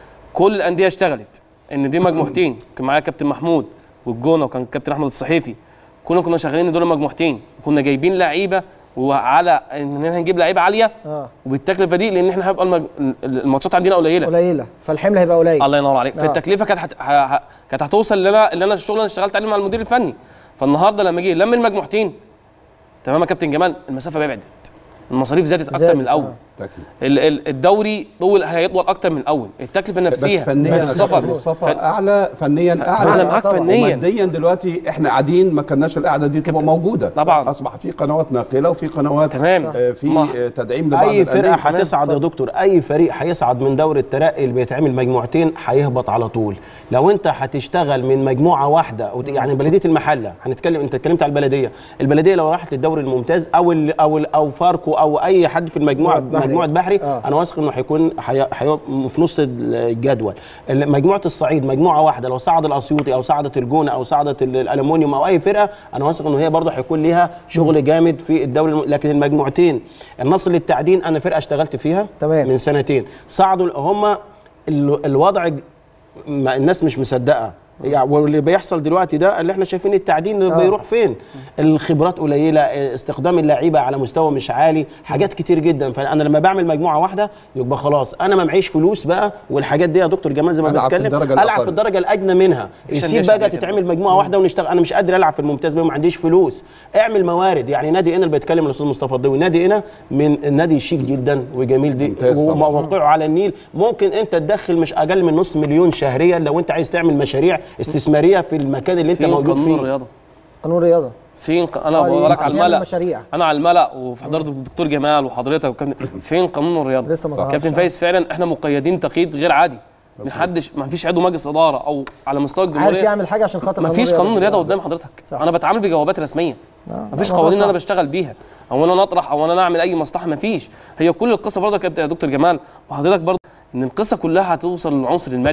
كل الانديه اشتغلت ان دي مجموعتين كان معايا كابتن محمود والجونه وكان كابتن احمد الصحيفي كلنا كنا شغالين ان دول مجموعتين وكنا جايبين لعيبه وعلى ان احنا هنجيب لعيبه عاليه اه وبالتكلفه دي لان احنا هيبقى المج... الماتشات عندنا قليله قليله فالحمل هيبقى قليل الله ينور عليك آه. فالتكلفه كانت هت... ه... ه... كانت هتوصل اللي انا اللي انا الشغل اللي انا اشتغلت عليه مع المدير الفني فالنهارده لما جه لم المجموعتين تمام يا كابتن جمال المسافه بعدت المصاريف زادت اكتر زادت، من الاول آه. أكيد. ال... ال... الدوري طول هيطول اكتر من الاول التكلفه النفسيه بس فنيا يا السفر كابتن مصطفى ف... اعلى فنيا اعلى أنا معاك طبعاً. فنيا وماديا دلوقتي احنا قاعدين ما كناش القعده دي تبقى موجوده طبعاً. اصبح في قنوات ناقله وفي قنوات تمام. آه، في ما- آه، تدعيم لبعض اي فرقه الأندية. هتصعد يا دكتور اي فريق هيصعد من دوري الترقي اللي بيتعمل مجموعتين هيهبط على طول لو انت هتشتغل من مجموعه واحده وت- يعني بلديه المحله هنتكلم انت اتكلمت على البلديه البلديه لو راحت للدوري الممتاز او ال او ال او فاركو او اي حد في المجموعه بحري. مجموعه بحري آه. انا واثق انه هيكون هي- هي- في نص الجدول ال- مجموعه الصعيد مجموعه واحده لو صعد الاسيوطي او صعدت الجونه او صعدت ال- الالومنيوم او اي فرقه انا واثق انه هي برضه هيكون ليها شغل جامد في الدوري الم... لكن المجموعتين النصر للتعدين انا فرقه اشتغلت فيها تمام. من سنتين صعدوا هم ال- الوضع ج- ما الناس مش مصدقه يعني واللي بيحصل دلوقتي ده اللي احنا شايفين التعدين اللي آه. بيروح فين الخبرات قليله استخدام اللعيبه على مستوى مش عالي حاجات كتير جدا فانا لما بعمل مجموعه واحده يبقى خلاص انا ما معيش فلوس بقى والحاجات دي يا دكتور جمال زي ما ألعب في بنتكلم الدرجة العب الأقل. في الدرجه الادنى منها مفيش يسيب أندية بقى شبه كده. تتعمل مجموعه واحده ونشتغل انا مش قادر العب في الممتاز بقى وما عنديش فلوس اعمل موارد يعني نادي هنا اللي بيتكلم الاستاذ مصطفى الضوي نادي هنا من النادي شيك جدا وجميل دي ممتاز طبعاً. وموقعه على النيل ممكن انت تدخل مش اقل من نص مليون شهريا لو انت عايز تعمل مشاريع استثماريه في المكان اللي انت فين موجود قانون فيه الرياضه قانون رياضه فين ق... انا آه، بقول لك على عشان يعمل الملأ مشاريع. انا على الملأ وفي حضرتك الدكتور جمال وحضرتك وكابتن فين قانون الرياضه لسه ما ظهرش. كابتن فايز فعلا احنا مقيدين تقييد غير عادي محدش ما فيش عضو مجلس اداره او على مستوى عارف الجمهوريه يعمل حاجه عشان خاطر ما فيش قانون رياضه قدام حضرتك صح. انا بتعامل بجوابات رسميه آه، ما فيش الموضوع قوانين انا صعب. بشتغل بيها او انا اطرح او انا اعمل اي مصلحه ما فيش هي كل القصه برضه يا دكتور جمال وحضرتك برضه ان القصه كلها هتوصل للعنصر المادي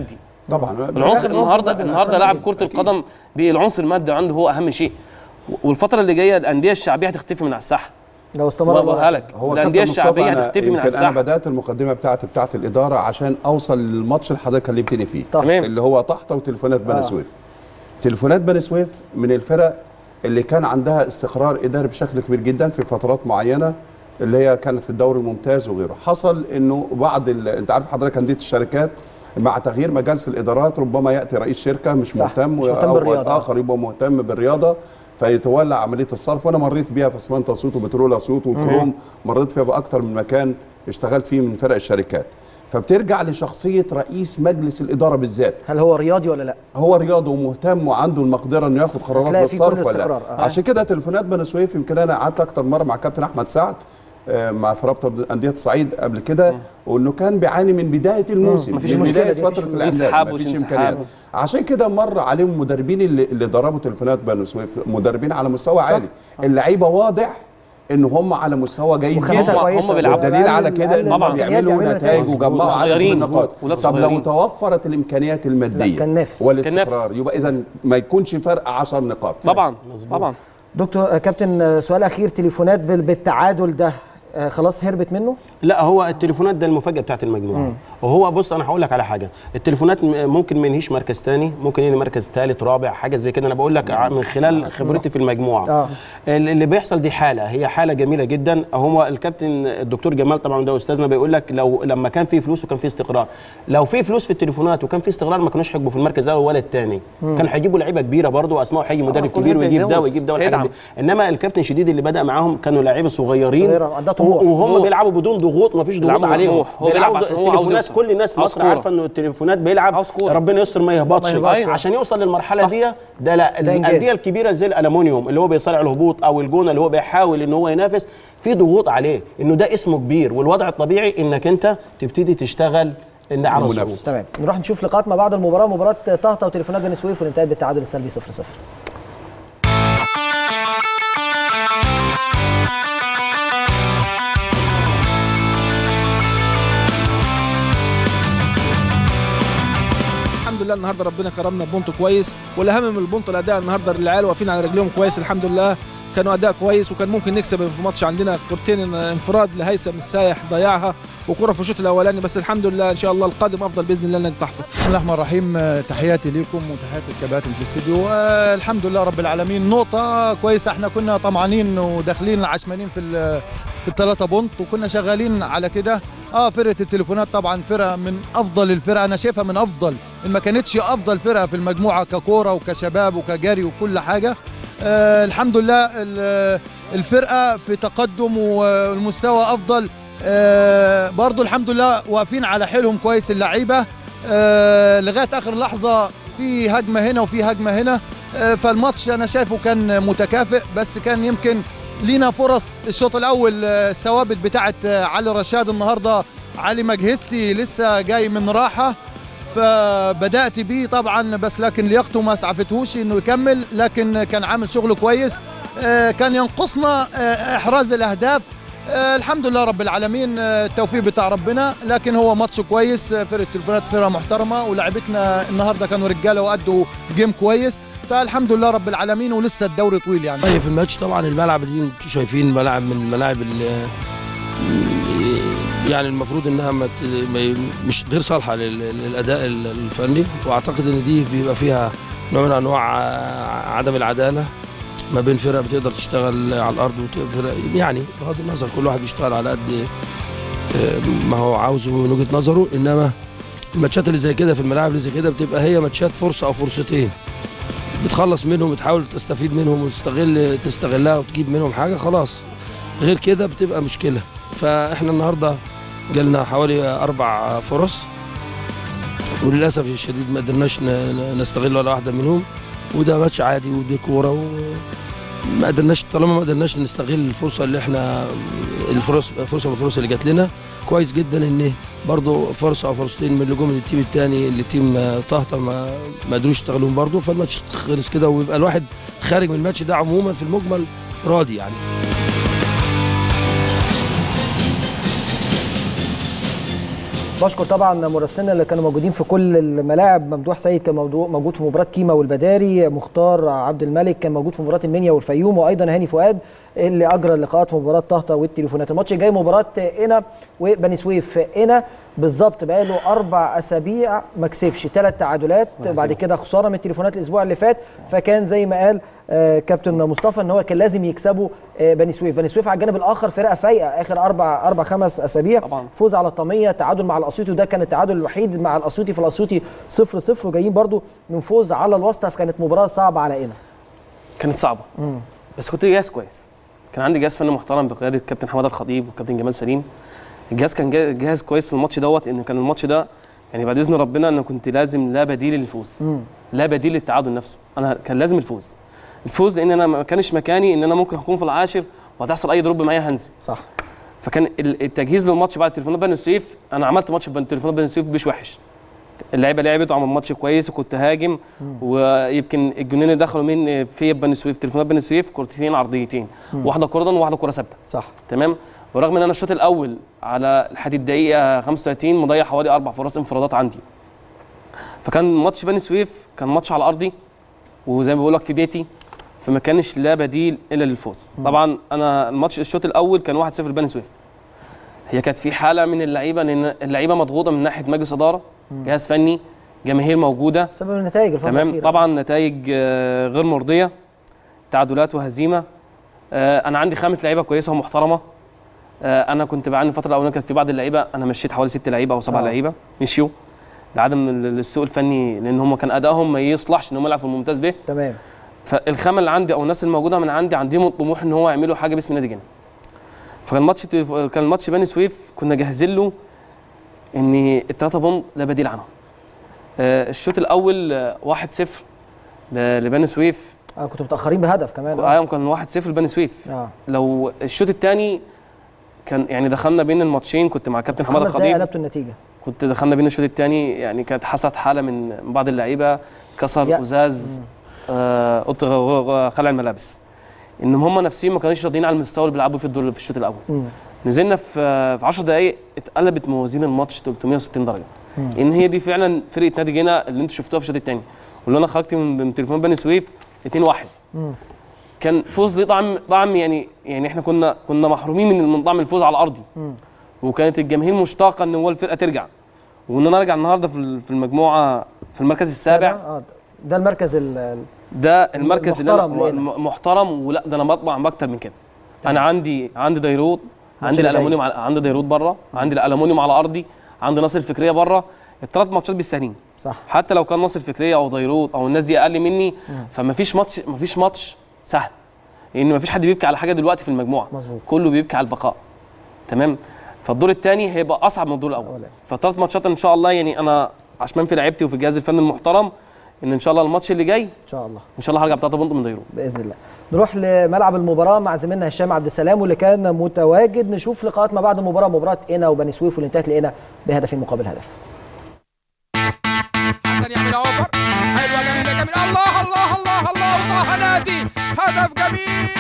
طبعا العنصر النهارده النهارده لاعب كره القدم بالعنصر المادي عنده هو اهم شيء والفتره اللي جايه الانديه الشعبيه هتختفي من على الساحه لو استمر بقولها لك هو الانديه كابتن مصطفى الشعبيه أنا هتختفي من على يمكن انا الساحه بدات المقدمه بتاعتي بتاعت الاداره عشان اوصل للماتش اللي حضرتك كلمتني فيه تمام. اللي هو طحطه وتليفونات بني آه. سويف تليفونات بني سويف من الفرق اللي كان عندها استقرار اداري بشكل كبير جدا في فترات معينه اللي هي كانت في الدوري الممتاز وغيره حصل انه بعض ال... انت عارف حضرتك انديه الشركات مع تغيير مجالس الادارات ربما ياتي رئيس شركه مش صح، مهتم مش مهتم أو بالرياضة. اخر يبقى مهتم بالرياضه فيتولى عمليه الصرف وانا مريت بيها في اسمنت اسيوط وبترول اسيوط والكروم مريت فيها باكتر من مكان اشتغلت فيه من فرق الشركات فبترجع لشخصيه رئيس مجلس الاداره بالذات هل هو رياضي ولا لا هو رياضي ومهتم وعنده المقدره انه ياخد قرارات تلاقي فيه كل بالصرف ولا لا استقرار. آه. عشان كده تليفونات بني سويف يمكن انا قعدت اكتر مره مع كابتن احمد سعد آه، مع في رابطه انديه الصعيد قبل كده وانه كان بيعاني من بدايه الموسم مفيش من مشكلة بدايه دي، فتره مفيش الاعداد انسحاب مفيش ومش امكانيات انسحاب. عشان كده مر عليهم المدربين اللي, اللي ضربوا تليفونات بني سويف مدربين على مستوى عالي اللعيبه واضح ان هم على مستوى جيد وخامتها جدا هم- كويسة. هم بيلعبوا. والدليل على أقل- كده أقل ان هم الإمكانيات بيعملوا يعملوا نتائج نتائج. وجمعوا عدد من صغيرين، النقاط ولاد طب لو صغيرين. توفرت الامكانيات الماديه كان نافس. والاستقرار كان يبقى اذا ما يكونش فرق 10 نقاط طبعا طبعا دكتور آه، كابتن آه، سؤال اخير تليفونات بال- بالتعادل ده آه، خلاص هربت منه لا هو التليفونات ده المفاجاه بتاعت المجموعه وهو بص انا هقول لك على حاجه التليفونات م- ممكن ما ينهيش مركز تاني ممكن ينهي مركز ثالث رابع حاجه زي كده انا بقول لك ع- من خلال خبرتي في المجموعه آه. ال- اللي بيحصل دي حاله هي حاله جميله جدا هو الكابتن الدكتور جمال طبعا ده استاذنا بيقول لك لو لما كان في فلوس وكان في استقرار لو في فلوس في التليفونات وكان في استقرار ما كانوش هيجيبوا في المركز الاول ولا الثاني كانوا هيجيبوا لعيبه كبيره برضه واسماء هيجي مدرب كل كبير حتة ويجيب ده يزود. ويجيب ده والحاجات يدعم. دي انما الكابتن شديد اللي بدا معاهم كانوا لعيبه صغيرين صغيرة، عندها طموح. وهم طموح. بيلعبوا بدون ضغوط ما فيش ضغوط بيلعبوا عليهم بطموح. هو بيلعب بيلعبوا عشان هو عاوز التليفونات يوصل. كل الناس عاوز مصر كورة. عارفه انه التليفونات بيلعب عاوز كورة. ربنا يستر ما يهبطش ما يهبطش. عشان يوصل للمرحله صح. دي ده لا ده إنجاز. الانديه الكبيره زي الالومنيوم اللي هو بيصارع الهبوط او الجونه اللي هو بيحاول ان هو ينافس في ضغوط عليه انه ده اسمه كبير والوضع الطبيعي انك انت تبتدي تشتغل إن على المنافسة. صعود تمام نروح نشوف لقاءات ما بعد المباراه مباراه طهطا وتليفونات بني سويف والانتهاء بالتعادل السلبي 0 0 الحمد لله النهارده ربنا كرمنا ببونت كويس والاهم من البونت الاداء النهارده العيال واقفين على رجليهم كويس الحمد لله كانوا اداء كويس وكان ممكن نكسب في ماتش عندنا كورتين انفراد لهيثم السايح ضيعها وكره في الشوط الاولاني بس الحمد لله ان شاء الله القادم افضل باذن الله نادي تحته بسم الله الرحمن الرحيم آه، تحياتي لكم وتحياتي الكباتن في الاستديو آه، الحمد لله رب العالمين نقطة كويسة احنا كنا طمعانين وداخلين عشمانين في ال- في الثلاثة بونت وكنا شغالين على كده اه فرقة التليفونات طبعا فرقة من افضل الفرق انا شايفها من افضل ان ما كانتش افضل فرقة في المجموعة ككورة وكشباب وكجري وكل حاجة آه الحمد لله ال- الفرقة في تقدم والمستوى افضل آه برضو الحمد لله واقفين على حيلهم كويس اللعيبة آه لغايه اخر لحظه في هجمه هنا وفي هجمه هنا آه فالماتش انا شايفه كان متكافئ بس كان يمكن لينا فرص الشوط الاول آه، الثوابت بتاعه آه، علي رشاد النهارده علي مجهسي لسه جاي من راحه فبدات بيه طبعا بس لكن لياقته ما اسعفتهوش انه يكمل لكن كان عامل شغل كويس آه، كان ينقصنا آه، احراز الاهداف آه، الحمد لله رب العالمين آه، التوفيق بتاع ربنا لكن هو ماتش كويس آه، فرقه التليفونات فرقه محترمه ولعبتنا النهارده كانوا رجاله وادوا جيم كويس فالحمد لله رب العالمين ولسه الدوري طويل يعني طيب في الماتش طبعا الملعب دي انتوا شايفين ملاعب من الملاعب اللي يعني المفروض انها ما ت- ما ي- مش غير صالحه لل- للاداء ال- الفني واعتقد ان دي بيبقى فيها نوع من انواع ع- عدم العداله ما بين فرق بتقدر تشتغل على الارض وفرق يعني بغض النظر كل واحد بيشتغل على قد آه، ما هو عاوزه من وجهه نظره انما الماتشات اللي زي كده في الملاعب اللي زي كده بتبقى هي ماتشات فرصه او فرصتين بتخلص منهم وتحاول تستفيد منهم وتستغل تستغلها وتجيب منهم حاجه خلاص غير كده بتبقى مشكله فاحنا النهارده جالنا حوالي اربع فرص وللاسف الشديد ما قدرناش ن- نستغل ولا واحده منهم وده ماتش عادي ودي كوره وما قدرناش طالما ما قدرناش نستغل الفرصه اللي احنا الفرص فرصه من الفرص اللي جات لنا كويس جدا ان برضه فرصه او فرصتين من اللي جم من التيم الثاني اللي تيم آه، طهطا ما ما قدروش يستغلوهم برضه فالماتش خلص كده ويبقى الواحد خارج من الماتش ده عموما في المجمل راضي يعني بشكر طبعا مراسلينا اللي كانوا موجودين في كل الملاعب ممدوح سيد كان موضوع- موجود في مباراه كيما والبداري مختار عبد الملك كان موجود في مباراه المنيا والفيوم وايضا هاني فؤاد اللي اجرى اللقاءات في مباراه طهطا والتليفونات الماتش الجاي مباراه قنا وبني سويف قنا بالظبط بقى له اربع اسابيع ما كسبش ثلاث تعادلات وهزيمة. بعد كده خساره من التليفونات الاسبوع اللي فات فكان زي ما قال آه، كابتن مصطفى ان هو كان لازم يكسبوا آه، بني سويف بني سويف على الجانب الاخر فرقه فايقه اخر اربع اربع خمس اسابيع طبعا. فوز على الطميه تعادل مع الاسيوطي وده كان التعادل الوحيد مع الاسيوطي في الاسيوطي 0 0 وجايين برضو من فوز على الواسطه فكانت مباراه صعبه على قنا كانت صعبه بس كنت جاهز كويس كان عندي جهاز فني محترم بقياده كابتن حماده الخطيب وكابتن جمال سليم الجهاز كان جا- جاهز كويس للماتش دوت ان كان الماتش ده يعني بعد اذن ربنا انا كنت لازم لا بديل للفوز لا بديل للتعادل نفسه انا كان لازم الفوز الفوز لان انا ما كانش مكاني ان انا ممكن اكون في العاشر وهتحصل اي دروب معايا هنزل صح فكان ال- التجهيز للماتش بعد تليفونات بني سويف انا عملت ماتش في تليفونات بني سويف مش وحش اللعيبه لعبت وعمل ماتش كويس وكنت هاجم ويمكن الجونين اللي دخلوا من في بني سويف تليفونات بني سويف كورتين عرضيتين مم. واحده كوردن وواحده كوره ثابته صح تمام ورغم ان انا الشوط الاول على لحد الدقيقه 35 مضيع حوالي اربع فرص انفرادات عندي فكان ماتش بني سويف كان ماتش على ارضي وزي ما بقول لك في بيتي فما كانش لا بديل الا للفوز طبعا انا الماتش الشوط الاول كان 1-0 بني سويف هي كانت في حاله من اللعيبه لان اللعيبه مضغوطه من ناحيه مجلس اداره جهاز فني جماهير موجوده بسبب النتائج الفتره تمام الأخيرة. طبعا نتائج آه، غير مرضيه تعادلات وهزيمه آه، انا عندي خامه لعيبه كويسه ومحترمه آه، انا كنت بعاني الفتره الاولانيه كانت في بعض اللعيبه انا مشيت حوالي ست لعيبه او سبع آه. لعيبه مشيوا لعدم ال- السوء الفني لان هم كان ادائهم ما يصلحش ان هم يلعبوا في الممتاز به تمام فالخامه اللي عندي او الناس الموجوده من عندي عندهم طموح ان هو يعملوا حاجه باسم نادي جنة فكان ماتش كان ماتش بني سويف كنا جاهزين له ان الثلاثه بوند لا بديل عنهم آه، الشوط الاول آه، 1-0 ل- لبني سويف اه كنتوا متاخرين بهدف كمان آه. اه كان 1-0 لبني سويف اه لو الشوط الثاني كان يعني دخلنا بين الماتشين كنت مع كابتن حماده خمس دقايق الخطيب قلبتوا النتيجه كنت دخلنا بين الشوط الثاني يعني كانت حصلت حاله من من بعض اللعيبه كسر يأس. ازاز آه، اوضه غ- غ- خلع الملابس ان هم نفسيا ما كانوش راضيين على المستوى اللي بيلعبوا فيه الدور في الشوط الاول مم. نزلنا في في 10 دقائق اتقلبت موازين الماتش 360 درجه مم. ان هي دي فعلا فرقه نادي جينا اللي انتوا شفتوها في الشوط الثاني واللي انا خرجت من من تليفون بني سويف 2-1 مم. كان فوز ليه طعم طعم يعني يعني احنا كنا كنا محرومين من من طعم الفوز على ارضي مم. وكانت الجماهير مشتاقه ان هو الفرقه ترجع وان انا ارجع النهارده في ال- في المجموعه في المركز السابع اه ده المركز ال- ال- ده المركز اللي محترم أنا لينا. م- محترم ولا ده انا بطمع باكتر من كده انا عندي عندي ديروت عندي اللي الالومنيوم على- عندي ديروت بره عندي الالومنيوم على ارضي عندي ناصر الفكريه بره الثلاث ماتشات بالسهلين صح حتى لو كان ناصر الفكريه او ديروت او الناس دي اقل مني فما فيش ماتش ما فيش ماتش سهل لان ما فيش حد بيبكي على حاجه دلوقتي في المجموعه مظبوط كله بيبكي على البقاء تمام فالدور الثاني هيبقى اصعب من الدور الاول فثلاث ماتشات ان شاء الله يعني انا عشان في لعيبتي وفي الجهاز الفني المحترم ان ان شاء الله الماتش اللي جاي ان شاء الله ان شاء الله هرجع بثلاثه بونت من ديروت باذن الله نروح لملعب المباراه مع زميلنا هشام عبد السلام واللي كان متواجد نشوف لقاءات ما بعد المباراه مباراه قنا وبني سويف واللي انتهت لقنا بهدفين مقابل هدف حسن يعمل اوفر حلوه جميله جميله الله الله الله الله طه نادي هدف جميل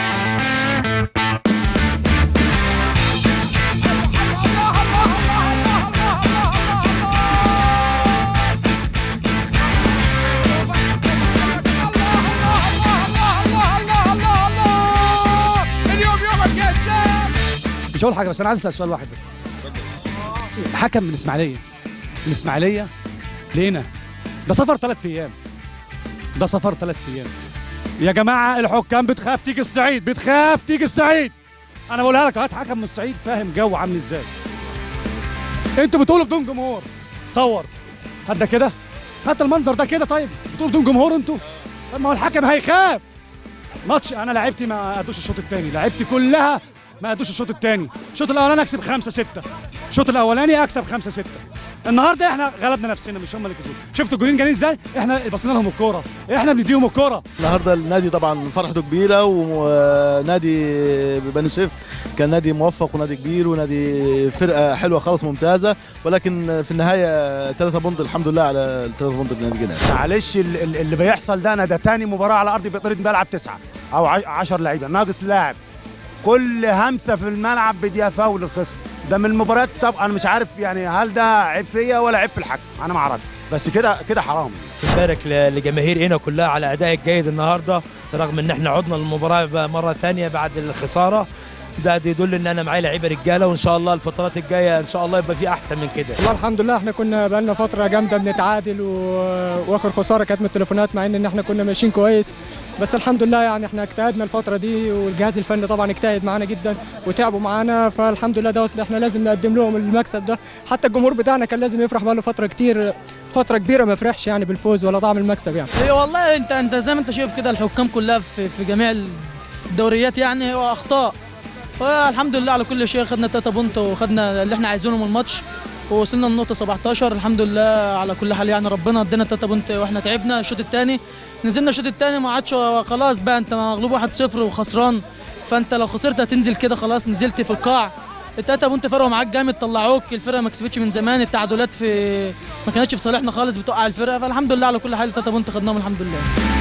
اليوم يومك يا اسلام مش هقول حاجه بس انا عايز اسال سؤال واحد بس حكم من الاسماعيليه من الاسماعيليه لهنا ده سفر ثلاث ايام ده سفر ثلاث ايام يا جماعه الحكام بتخاف تيجي الصعيد بتخاف تيجي الصعيد انا بقولها لك هات حكم من الصعيد فاهم جو عامل ازاي انتوا بتقولوا بدون جمهور صور هات ده كده هات المنظر ده كده طيب بتقولوا بدون جمهور انتوا طب ما هو الحكم هيخاف ماتش انا لعبتي ما ادوش الشوط الثاني لعبتي كلها ما ادوش الشوط الثاني الشوط الاولاني اكسب 5 6 الشوط الاولاني اكسب 5 6 النهارده احنا غلبنا نفسنا مش هم اللي كسبوا شفتوا الجولين جايين ازاي احنا بصينا لهم الكوره احنا بنديهم الكوره النهارده النادي طبعا فرحته كبيره ونادي بني سويف كان نادي موفق ونادي كبير ونادي فرقه حلوه خالص ممتازه ولكن في النهايه ثلاثة بونت الحمد لله على الثلاثة بونت في نادي جنان معلش ال- ال- اللي بيحصل ده انا ده تاني مباراه على ارضي بطريقه بلعب تسعه او 10 لعيبه ناقص لاعب كل همسه في الملعب بديها فاول الخصم ده من المباريات طب انا مش عارف يعني هل ده عيب فيا ولا عيب في الحكم انا ما اعرفش بس كده كده حرام نبارك ل- لجماهير هنا كلها على اداء الجيد النهارده رغم ان احنا عدنا للمباراه بقى مره ثانيه بعد الخساره ده ده يدل ان انا معايا لعيبه رجاله وان شاء الله الفترات الجايه ان شاء الله يبقى في احسن من كده والله الحمد لله احنا كنا بقالنا فتره جامده بنتعادل و... واخر خساره كانت من التليفونات مع ان ان احنا كنا ماشيين كويس بس الحمد لله يعني احنا اجتهدنا الفتره دي والجهاز الفني طبعا اجتهد معانا جدا وتعبوا معانا فالحمد لله دوت احنا لازم نقدم لهم المكسب ده حتى الجمهور بتاعنا كان لازم يفرح بقاله فتره كتير فتره كبيره ما فرحش يعني بالفوز ولا طعم المكسب يعني هي والله انت انت زي ما انت شايف كده الحكام كلها في في جميع الدوريات يعني هو اخطاء والحمد لله على كل شيء خدنا 3 بونت وخدنا اللي احنا عايزينه من الماتش ووصلنا للنقطة 17 الحمد لله على كل حال يعني ربنا ادينا 3 بونت واحنا تعبنا الشوط الثاني نزلنا الشوط الثاني ما عادش خلاص بقى انت مغلوب 1-0 وخسران فانت لو خسرت هتنزل كده خلاص نزلت في القاع التلاتة بونت فرقوا معاك جامد طلعوك الفرقه ما كسبتش من زمان التعادلات في ما كانتش في صالحنا خالص بتوقع الفرقه فالحمد لله على كل حال التلاتة بونت خدناهم الحمد لله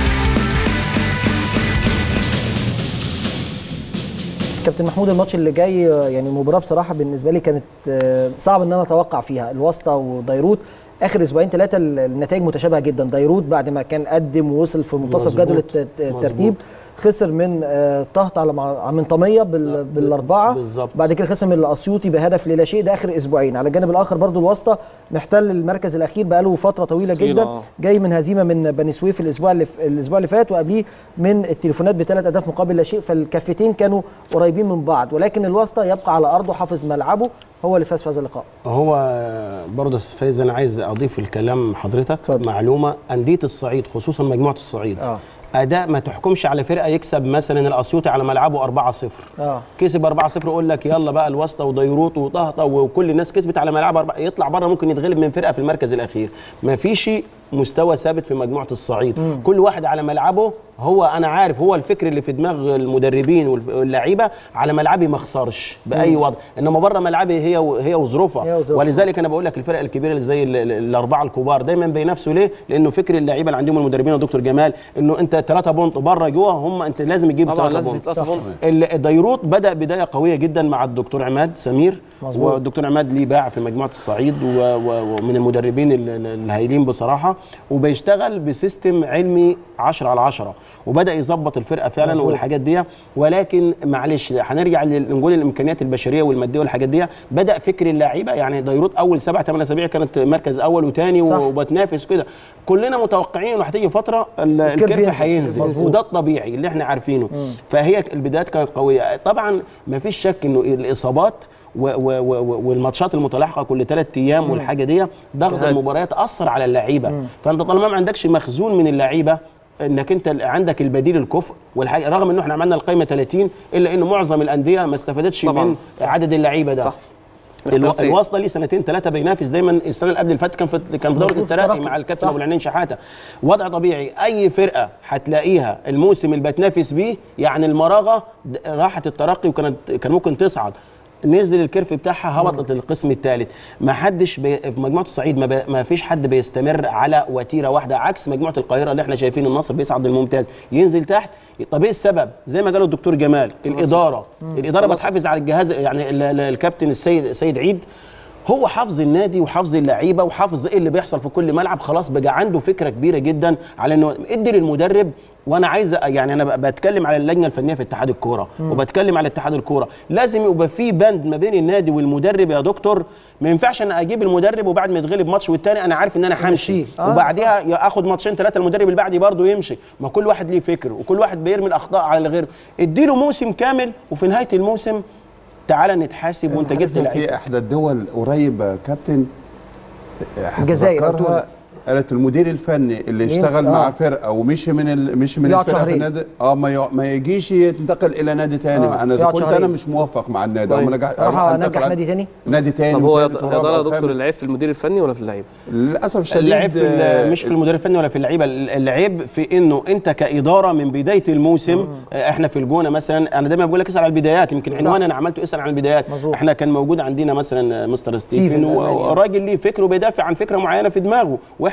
كابتن محمود الماتش اللي جاي آه، يعني مباراه بصراحه بالنسبه لي كانت آه، صعب ان انا اتوقع فيها الواسطه وديروت اخر اسبوعين ثلاثه النتائج متشابهه جدا ديروت بعد ما كان قدم ووصل في منتصف مظبوط. جدول الت- الترتيب خسر من آه، طهط على مع- من طميه بال- بالاربعه بالظبط. بعد كده خسر من الاسيوطي بهدف للا شيء ده اخر اسبوعين على الجانب الاخر برضو الواسطه محتل المركز الاخير بقاله فتره طويله طويلة، جدا آه. جاي من هزيمه من بني سويف الاسبوع اللي ف- الاسبوع اللي فات وقبليه من التليفونات بثلاث اهداف مقابل لا شيء فالكفتين كانوا قريبين من بعض ولكن الواسطه يبقى على ارضه حافظ ملعبه هو اللي فاز في هذا اللقاء هو برضه أستاذ فايز انا عايز اضيف الكلام حضرتك معلومه انديه الصعيد خصوصا مجموعه الصعيد آه. اداء ما تحكمش على فرقه يكسب مثلا الاسيوطي على ملعبه 4-0 اه كسب 4-0 يقول لك يلا بقى الواسطه وديروت وطهطه وكل الناس كسبت على ملعبها أربعة يطلع بره ممكن يتغلب من فرقه في المركز الاخير ما فيش مستوى ثابت في مجموعه الصعيد مم. كل واحد على ملعبه هو انا عارف هو الفكر اللي في دماغ المدربين والف- واللعيبه على ملعبي ما اخسرش باي مم. وضع انما بره ملعبي هي و- هي وظروفها هي وظروفها. ولذلك انا بقول لك الفرق الكبيره اللي زي ال- ال- الاربعه الكبار دايما بينافسوا ليه لانه فكر اللعيبه اللي عندهم المدربين ودكتور جمال انه انت ثلاثه بونت بره جوه هم انت لازم تجيب طبعاً ثلاثه لازم بونت تلاتة بونت. ال- الديروت بدا بدايه قويه جدا مع الدكتور عماد سمير مظبوط. والدكتور عماد ليه باع في مجموعه الصعيد و- و- ومن المدربين ال- ال- الهايلين بصراحه وبيشتغل بسيستم علمي 10 على 10 وبدا يظبط الفرقه فعلا مظبوط. والحاجات دي ولكن معلش هنرجع لل- نقول الامكانيات البشريه والماديه والحاجات دي بدا فكر اللعيبه يعني ديروت اول سبع ثمان اسابيع كانت مركز اول وثاني صح. وبتنافس كده كلنا متوقعين انه هتيجي فتره ال- الكيرف الكيرف ينزل. هينزل مظبوط. وده الطبيعي اللي احنا عارفينه مم. فهي البدايات كانت قويه طبعا ما فيش شك انه الاصابات و و و والماتشات المتلاحقه كل ثلاث ايام مم. والحاجه دي ضغط جهاد. المباريات اثر على اللعيبه مم. فانت طالما ما عندكش مخزون من اللعيبه انك انت عندك البديل الكفء والحاجه رغم انه احنا عملنا القائمه 30 الا انه معظم الانديه ما استفادتش طبعاً. من صح. عدد اللعيبه ده صح. الو... الاختيار سيء. الواسطه ليه سنتين ثلاثه بينافس دايما السنه اللي قبل اللي فاتت كان في كان في دوره مظبوط، الترقي ترقي. مع الكابتن صح. ابو العنين شحاته وضع طبيعي اي فرقه هتلاقيها الموسم اللي بتنافس بيه يعني المراغه د- راحت الترقي وكانت كان ممكن تصعد نزل الكيرف بتاعها هبطت للقسم الثالث ما حدش بي... في مجموعه الصعيد ما, ب... ما فيش حد بيستمر على وتيره واحده عكس مجموعه القاهره اللي احنا شايفين النصر بيصعد للممتاز ينزل تحت طب ايه السبب زي ما قال الدكتور جمال الاداره مم. الاداره خلاص. بتحافظ على الجهاز يعني ال- ال- الكابتن السيد سيد عيد هو حافظ النادي وحافظ اللعيبه وحافظ ايه اللي بيحصل في كل ملعب خلاص بقى عنده فكره كبيره جدا على انه ادي للمدرب وانا عايز يعني انا ب- بتكلم على اللجنه الفنيه في اتحاد الكوره مم. وبتكلم على اتحاد الكوره لازم يبقى في بند ما بين النادي والمدرب يا دكتور ما ينفعش انا اجيب المدرب وبعد ما يتغلب ماتش والتاني انا عارف ان انا همشي آه، وبعديها يا اخد ماتشين ثلاثه المدرب اللي بعدي برضه يمشي ما كل واحد ليه فكر وكل واحد بيرمي الاخطاء على اللي غيره اديله موسم كامل وفي نهايه الموسم تعالى نتحاسب وانت عارف جبت إن لعيب في احدى الدول قريب يا كابتن الجزائر أو هتذكرها تونس. قالت المدير الفني اللي يمشي- اشتغل آه. مع فرقه ومشي من ال... مشي من يقعد الفرقه في شهرين. النادي اه ما, ي... ما يجيش ينتقل الى نادي تاني آه، انا اذا يقعد كنت شهرين. انا مش موفق مع النادي او طيب. نجح راح أروح انجح أنتقل نادي تاني نادي تاني طب هو يا وتالت يا ورابع ترى يا دكتور وخامس. العيب في المدير الفني ولا في اللعيبه؟ للاسف الشديد العيب في ال- آه، مش في المدير الفني ولا في اللعيبه العيب في انه انت كاداره من بدايه الموسم آه، احنا في الجونه مثلا انا دايما بقول لك اسال على البدايات يمكن عنوان انا عملته اسال عن البدايات مظبوط. احنا كان موجود عندنا مثلا مستر ستيفن ستيفن الألماني. وراجل ليه فكر وبيدافع عن فكره معينه في دماغه واحنا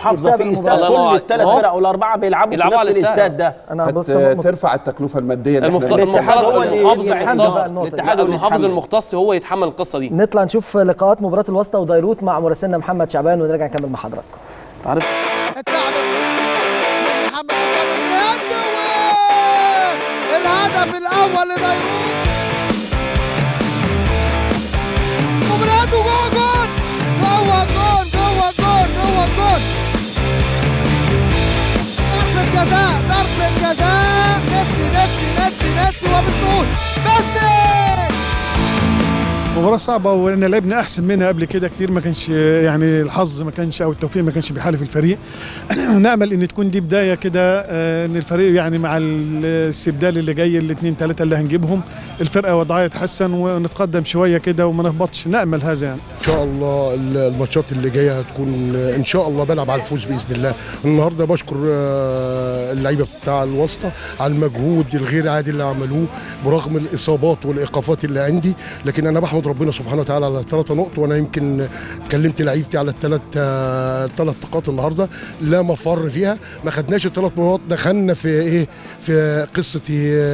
محافظه يستقبل في استاد المباراة. كل الثلاث أهو. فرق او الاربعه بيلعبوا في يلعبوا نفس على الاستاد. الاستاد ده انا بص هت- ترفع التكلفه الماديه اللي المفت- احنا الاتحاد هو اللي المحافظ يتحمل المختص بقى النقطة دي. الاتحاد المحافظ المختص هو يتحمل القصه دي نطلع نشوف لقاءات مباراه الواسطه وديروت مع مراسلنا محمد شعبان ونرجع نكمل مع حضراتكم عارف اتلعبت من محمد حسام الجهاد الهدف الاول لديروت وبلاده جوه جول جوه جول جوه جول جوه جول شوت ميسي مباراة صعبة وإن لعبنا أحسن منها قبل كده كتير ما كانش يعني الحظ ما كانش أو التوفيق ما كانش بيحالف الفريق نأمل إن تكون دي بداية كده آه، إن الفريق يعني مع الاستبدال اللي جاي الاثنين ثلاثة اللي هنجيبهم الفرقة وضعها يتحسن ونتقدم شوية كده وما نهبطش نأمل هذا يعني ان شاء الله الماتشات اللي جايه هتكون ان شاء الله بلعب على الفوز باذن الله النهارده بشكر آه، اللعيبه بتاع الواسطه على المجهود الغير عادي اللي عملوه برغم الاصابات والايقافات اللي عندي لكن انا بحمد ربنا سبحانه وتعالى على الثلاثه نقط وانا يمكن كلمت لعيبتي على الثلاث ثلاث نقاط النهارده لا مفر فيها ما خدناش الثلاث نقاط دخلنا في ايه في قصه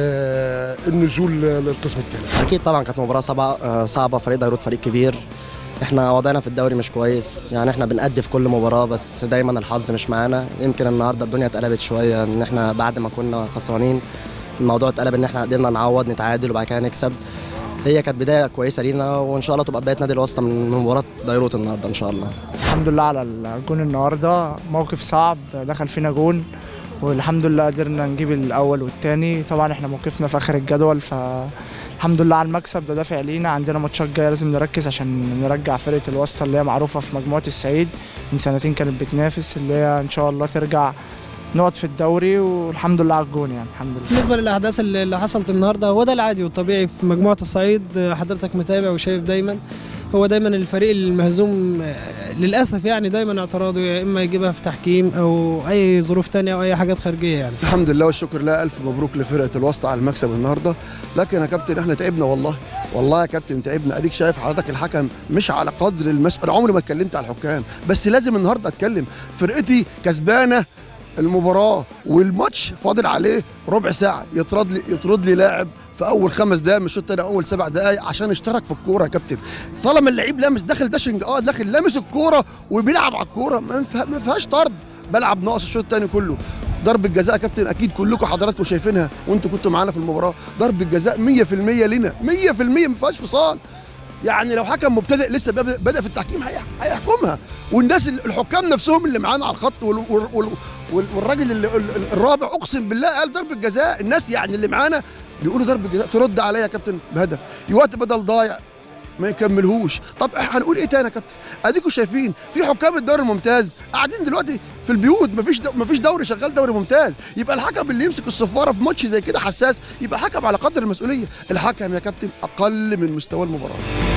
آه، النزول للقسم الثاني اكيد طبعا كانت مباراه صعبه آه، صعبه فريق ديروت فريق كبير احنا وضعنا في الدوري مش كويس يعني احنا بنأدي في كل مباراه بس دايما الحظ مش معانا يمكن النهارده الدنيا اتقلبت شويه ان احنا بعد ما كنا خسرانين الموضوع اتقلب ان احنا قدرنا نعوض نتعادل وبعد كده نكسب هي كانت بدايه كويسه لينا وان شاء الله تبقى بدايه نادي الواسطه من من مباراه ديروت النهارده ان شاء الله الحمد لله على الجون النهارده موقف صعب دخل فينا جون والحمد لله قدرنا نجيب الاول والتاني طبعا احنا موقفنا في اخر الجدول فالحمد لله على المكسب ده دافع لينا عندنا ماتشات جايه لازم نركز عشان نرجع فرقه الواسطه اللي هي معروفه في مجموعه الصعيد من سنتين كانت بتنافس اللي هي ان شاء الله ترجع نقط في الدوري والحمد لله على الجون يعني الحمد لله بالنسبه للاحداث اللي اللي حصلت النهارده هو ده العادي والطبيعي في مجموعه الصعيد حضرتك متابع وشايف دايما هو دايما الفريق المهزوم آه، للاسف يعني دايما اعتراضه يا اما يجيبها في تحكيم او اي ظروف تانية او اي حاجات خارجيه يعني الحمد لله والشكر لله الف مبروك لفرقه الوسط على المكسب النهارده لكن يا كابتن احنا تعبنا والله والله يا كابتن تعبنا اديك شايف حضرتك الحكم مش على قدر المسؤول عمري ما اتكلمت على الحكام بس لازم النهارده اتكلم فرقتي كسبانه المباراه والماتش فاضل عليه ربع ساعه يطرد لي يطرد لي لاعب في اول خمس دقائق من الشوط الثاني اول سبع دقائق عشان اشترك في الكوره يا كابتن طالما اللعيب لامس داخل داشنج اه داخل لامس الكوره وبيلعب على الكوره ما فيها- ما فيهاش طرد بلعب ناقص الشوط الثاني كله ضربة جزاء يا كابتن اكيد كلكم حضراتكم شايفينها وانتوا كنتوا معانا في المباراه ضربة جزاء 100% لنا 100% ما فيهاش فصال يعني لو حكم مبتدئ لسه بدا بدأ في التحكيم هي- هيحكمها والناس ال- الحكام نفسهم اللي معانا على الخط وال وال وال وال والراجل ال- ال- الرابع اقسم بالله قال ضربه جزاء الناس يعني اللي معانا بيقولوا ضربه جزاء ترد عليا يا كابتن بهدف وقت بدل ضايع ما يكملهوش طب هنقول ايه تاني يا كابتن اديكم شايفين في حكام الدوري الممتاز قاعدين دلوقتي في البيوت مفيش دو مفيش دوري شغال دوري ممتاز يبقى الحكم اللي يمسك الصفاره في ماتش زي كده حساس يبقى حكم على قدر المسؤوليه الحكم يا كابتن اقل من مستوى المباراه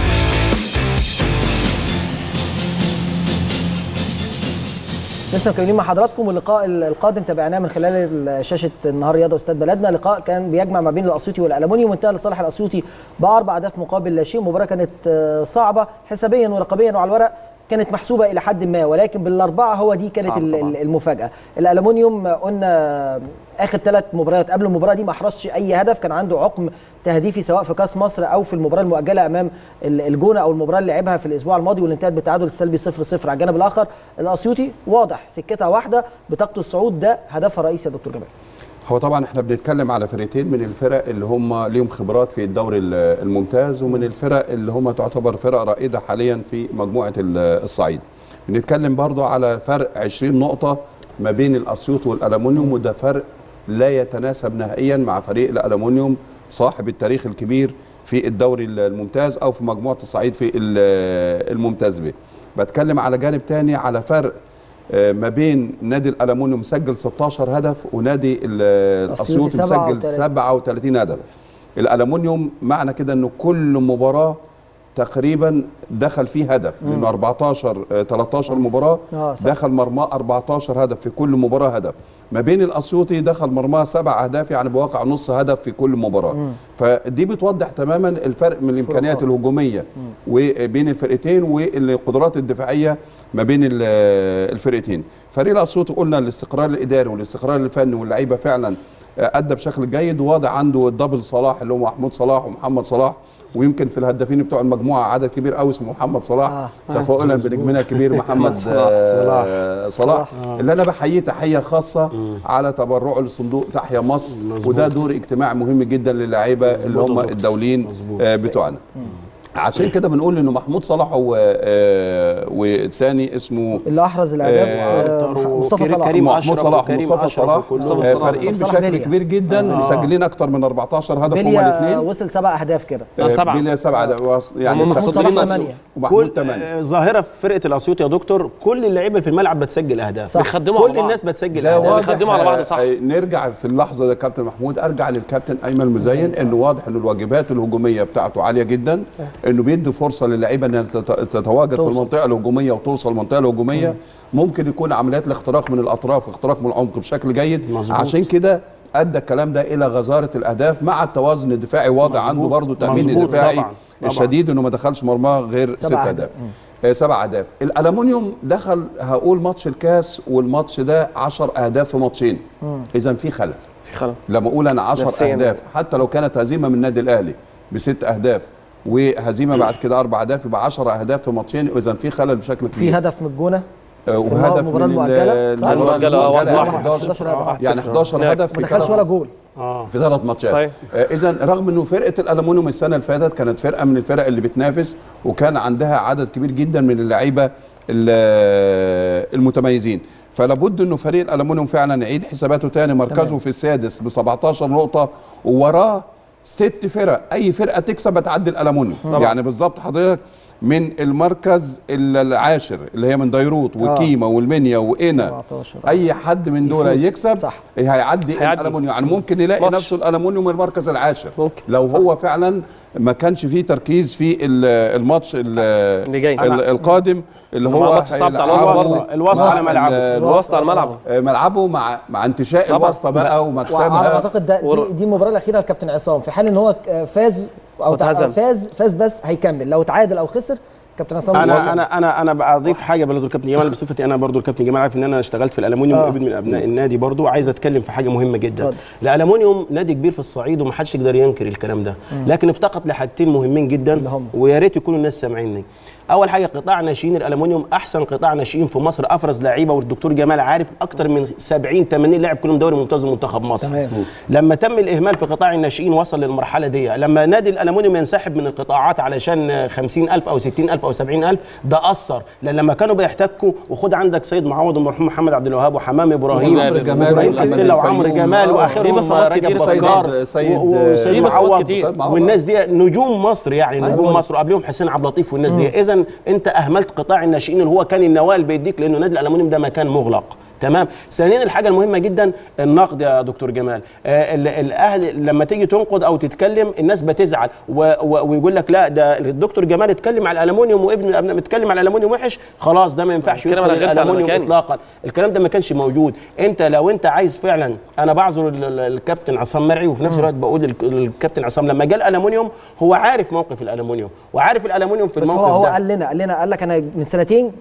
لسه مكملين مع حضراتكم واللقاء القادم تابعناه من خلال شاشه النهار رياضه استاد بلدنا لقاء كان بيجمع ما بين الاسيوطي والالمونيوم وانتهى لصالح الاسيوطي باربع اهداف مقابل لا شيء مباراه كانت آه، صعبه حسابيا ورقميا وعلى الورق كانت محسوبه الى حد ما ولكن بالاربعه هو دي كانت صعب ال- طبعاً. ال- المفاجاه الالمونيوم قلنا اخر ثلاث مباريات قبل المباراه دي ما احرزش اي هدف كان عنده عقم تهديفي سواء في كاس مصر او في المباراه المؤجله امام ال- الجونه او المباراه اللي لعبها في الاسبوع الماضي واللي انتهت بالتعادل السلبي 0 0 على الجانب الاخر الاسيوطي واضح سكتها واحده بطاقه الصعود ده هدفها الرئيسي يا دكتور جمال هو طبعا احنا بنتكلم على فرقتين من الفرق اللي هم ليهم خبرات في الدوري ال- الممتاز ومن الفرق اللي هم تعتبر فرق رائده حاليا في مجموعه ال- الصعيد بنتكلم برضو على فرق 20 نقطه ما بين الاسيوط والالومنيوم وده فرق لا يتناسب نهائيا مع فريق الالومنيوم صاحب التاريخ الكبير في الدوري ال- الممتاز او في مجموعه الصعيد في ال- الممتاز به بتكلم على جانب تاني على فرق آه، ما بين نادي الالومنيوم مسجل 16 هدف ونادي ال- الاسيوط مسجل 37. 37 هدف الالومنيوم معنى كده انه كل مباراه تقريبا دخل فيه هدف مم. لانه 14 آه، 13 مباراه آه، صح. دخل مرماه 14 هدف في كل مباراه هدف ما بين الاسيوطي دخل مرماه سبع اهداف يعني بواقع نص هدف في كل مباراه مم. فدي بتوضح تماما الفرق من الامكانيات الهجوميه وبين الفرقتين والقدرات الدفاعيه ما بين ال- الفرقتين فريق الاسيوطي قلنا الاستقرار الاداري والاستقرار الفني واللعيبه فعلا ادى بشكل جيد وواضع عنده الدبل صلاح اللي هو محمود صلاح ومحمد صلاح ويمكن في الهدافين بتوع المجموعه عدد كبير قوي اسمه محمد صلاح آه. تفاؤلا بنجمنا الكبير محمد صلاح. صلاح صلاح. صلاح اللي انا بحييه تحيه خاصه على تبرعه لصندوق تحيا مصر وده دور اجتماعي مهم جدا للاعيبه اللي هم الدوليين آه، بتوعنا عشان كده بنقول انه محمود صلاح و- آه، والثاني اسمه اللي احرز الاهداف آه، آه، مصطفى صلاح محمود صلاح ومصطفى صلاح آه، فارقين صلاح بشكل بيليا. كبير جدا آه. مسجلين اكتر من 14 هدف هما بيليا الاثنين وصل سبع اهداف كده بيليا سبعة ده وص- يعني محمود صلاح تصديق ثمانية. ومحمود كل ثمانية آه، ظاهره في فرقه الاسيوط يا دكتور كل اللعيبه في الملعب بتسجل اهداف صح. بيخدموا كل على بعض. الناس بتسجل ده اهداف واضح آه، آه، نرجع في اللحظه ده كابتن محمود ارجع للكابتن ايمن مزين انه واضح ان الواجبات الهجوميه بتاعته عاليه جدا انه بيدي فرصه للعيبه انها تت- تتواجد في توصل. المنطقه الهجوميه وتوصل المنطقه الهجوميه ممكن يكون عمليات الاختراق من الاطراف اختراق من العمق بشكل جيد مظبوط. عشان كده ادى الكلام ده الى غزاره الاهداف مع التوازن الدفاعي واضح عنده برضه تامين مظبوط دفاعي طبعاً. طبعاً. الشديد انه ما دخلش مرماه غير سبع ست أهداف. اهداف آه، سبع اهداف الالومنيوم دخل هقول ماتش الكاس والماتش ده 10 اهداف في ماتشين اذا في خلل في خلل لما اقول انا 10 نفسياً اهداف حتى لو كانت هزيمه من النادي الاهلي بست اهداف وهزيمه بعد كده اربع اهداف يبقى 10 اهداف في ماتشين اذا في خلل بشكل في كبير هدف من الجونه آه، وهدف المباراة من المؤجلة، صح؟ المباراه المؤجلة، آه، المؤجلة واحد يعني واحد. 11 11 يعني 11 هدف ما في دخلش ثلاث- ولا جول في ثلاث ماتشات طيب. اذا رغم انه فرقه الالومنيوم السنه اللي فاتت كانت فرقه من الفرق اللي بتنافس وكان عندها عدد كبير جدا من اللعيبه ال- المتميزين فلابد انه فريق الالومنيوم فعلا يعيد حساباته تاني مركزه تمام. في السادس ب 17 نقطه ووراه ست فرق اي فرقه تكسب هتعدي الالومنيوم طبعا. يعني بالظبط حضرتك من المركز ال- العاشر اللي هي من ديروت وكيما والمنيا وقنا 17 اي حد من دول يفوز. يكسب صح. هيعدي هيعدي. الالومنيوم يعني ممكن يلاقي ماتش. نفسه الالومنيوم المركز العاشر ممكن. لو هو فعلا ما كانش فيه تركيز في ال- الماتش ال- اللي جاي. ال- القادم اللي مع هو الماتش الصعب بتاع هيلعبه الوسط. مع الوسط على ملعبه. ال- الوسط على ملعبه. آه، ملعبه مع مع انتشاء طبعا. الواسطه بقى وعلى ومكسبها اعتقد ده ور- دي, دي المباراه الاخيره للكابتن عصام في حال ان هو ك- فاز او تع- واتهزم. فاز فاز بس هيكمل لو تعادل او خسر كابتن عصام مش انا هيكمل. انا انا انا بقى اضيف حاجه برضه الكابتن جمال بصفتي انا برضه الكابتن جمال عارف ان انا اشتغلت في الالومنيوم آه. وابن من ابناء النادي برضه عايز اتكلم في حاجه مهمه جدا اتفضل. الالومنيوم نادي كبير في الصعيد ومحدش يقدر ينكر الكلام ده لكن افتقد لحاجتين مهمين جدا اللي هم؟ ويا ريت يكونوا الناس سامعيني اول حاجه قطاع ناشئين الالومنيوم احسن قطاع ناشئين في مصر افرز لعيبه والدكتور جمال عارف اكتر من 70 80 لاعب كلهم دوري ممتاز منتخب مصر تمام. لما تم الاهمال في قطاع الناشئين وصل للمرحله دي لما نادي الالومنيوم ينسحب من القطاعات علشان 50000 او 60000 او 70000 ده اثر لان لما كانوا بيحتكوا وخد عندك سيد معوض والمرحوم محمد عبد الوهاب وحمام ابراهيم وعمرو جمال وابراهيم ومحمد كاستيلا وعمرو الفيوم. جمال آه. دي واخرهم بصمات رجب كتير. سيد بكار عبد- سيد- و- وسيد دي بصمات معوض كتير. سيد معوض. والناس دي نجوم مصر يعني نجوم أيوة. مصر وقبلهم حسين عبد اللطيف والناس دي اذا انت اهملت قطاع الناشئين اللي هو كان النواه اللي بيديك لانه نادي الالومنيوم ده مكان مغلق تمام ثانيا الحاجه المهمه جدا النقد يا دكتور جمال آه ال- الاهل لما تيجي تنقد او تتكلم الناس بتزعل و و ويقول لك لا ده الدكتور جمال اتكلم على الالومنيوم وابن الأبناء متكلم على الالومنيوم وحش خلاص ده ما ينفعش اتكلم يدخل على غيرته على الالومنيوم مكاني. اطلاقا الكلام ده ما كانش موجود انت لو انت عايز فعلا انا بعذر ال- ال- الكابتن عصام مرعي وفي نفس الوقت بقول للك- للكابتن عصام لما جه الالومنيوم هو عارف موقف الالومنيوم وعارف الالومنيوم في بس الموقف هو هو ده قال لنا قال لنا قال لك انا من سنتين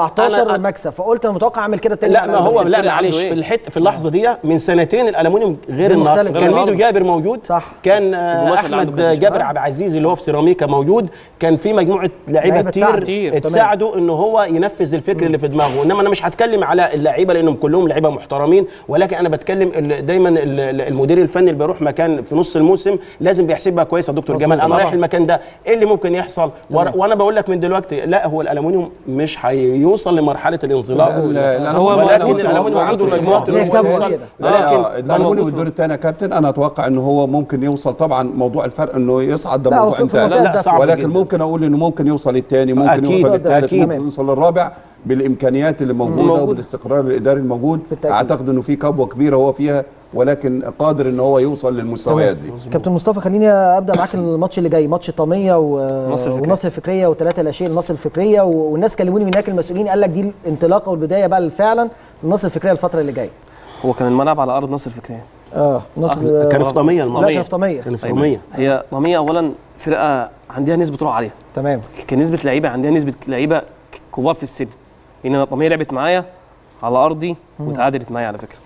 17 أنا- مكسب فقلت انا متوقع اعمل كده تاني لا ما بس هو لا الفرق عنده معلش إيه؟ في الحته في اللحظه دي من سنتين الالومنيوم غير غير النهارده مختلف. كان غير ميدو النهاردة. جابر موجود صح. كان آه، القماش اللي عنده احمد كان جابر شبه. عبد العزيز اللي هو في سيراميكا موجود كان في مجموعه لعيبه لعيبة كتير تساعد. كتير. اتساعدوا ان هو ينفذ الفكر اللي في دماغه انما انا مش هتكلم على اللعيبه لانهم كلهم لعيبه محترمين ولكن انا بتكلم ال- دايما ال- ال- المدير الفني اللي بيروح مكان في نص الموسم لازم بيحسبها كويس يا دكتور مظبوط جمال انا طبعا. رايح المكان ده ايه اللي ممكن يحصل ور- وانا بقول لك من دلوقتي لا هو الالومنيوم مش هيوصل لمرحله الانزلاق لا، ال- ولا- الألمونيوم ولكن أنا الالومنيوم أتوقع عنده في المجموعات زي اللي هو كبوة يوصل. كده. لا ولكن الالومنيوم الدور الثاني يا كابتن انا اتوقع ان هو ممكن يوصل طبعا موضوع الفرق انه يصعد ده لا، موضوع وصل في انتهى المنطقة لا، لا، صعب ولكن جداً. ممكن اقول انه ممكن يوصل الثاني ممكن أكيد، يوصل ده الثالث أكيد. ممكن يوصل الرابع بالامكانيات اللي موجوده موجودة. وبالاستقرار الاداري الموجود بالتأكيد. اعتقد انه في كبوه كبيره هو فيها ولكن قادر ان هو يوصل للمستويات دي كابتن مصطفى خليني ابدا معاك الماتش اللي جاي ماتش طاميه و... النصر الفكرية. والنصر الفكريه وثلاثه لا شيء النصر الفكريه و... والناس كلموني من هناك المسؤولين قال لك دي الانطلاقه والبدايه بقى فعلا النصر الفكريه الفتره اللي جايه هو كان الملعب على ارض نصر الفكريه اه نصر كان في طميه لا الماتش كان في طاميه كان في طميه هي طمية اولا فرقه عندها نسبه روح عاليه تمام كان نسبه لعيبه عندها نسبه لعيبه ك- كبار في السن لان أنا طمية لعبت معايا على ارضي وتعادلت معايا على فكره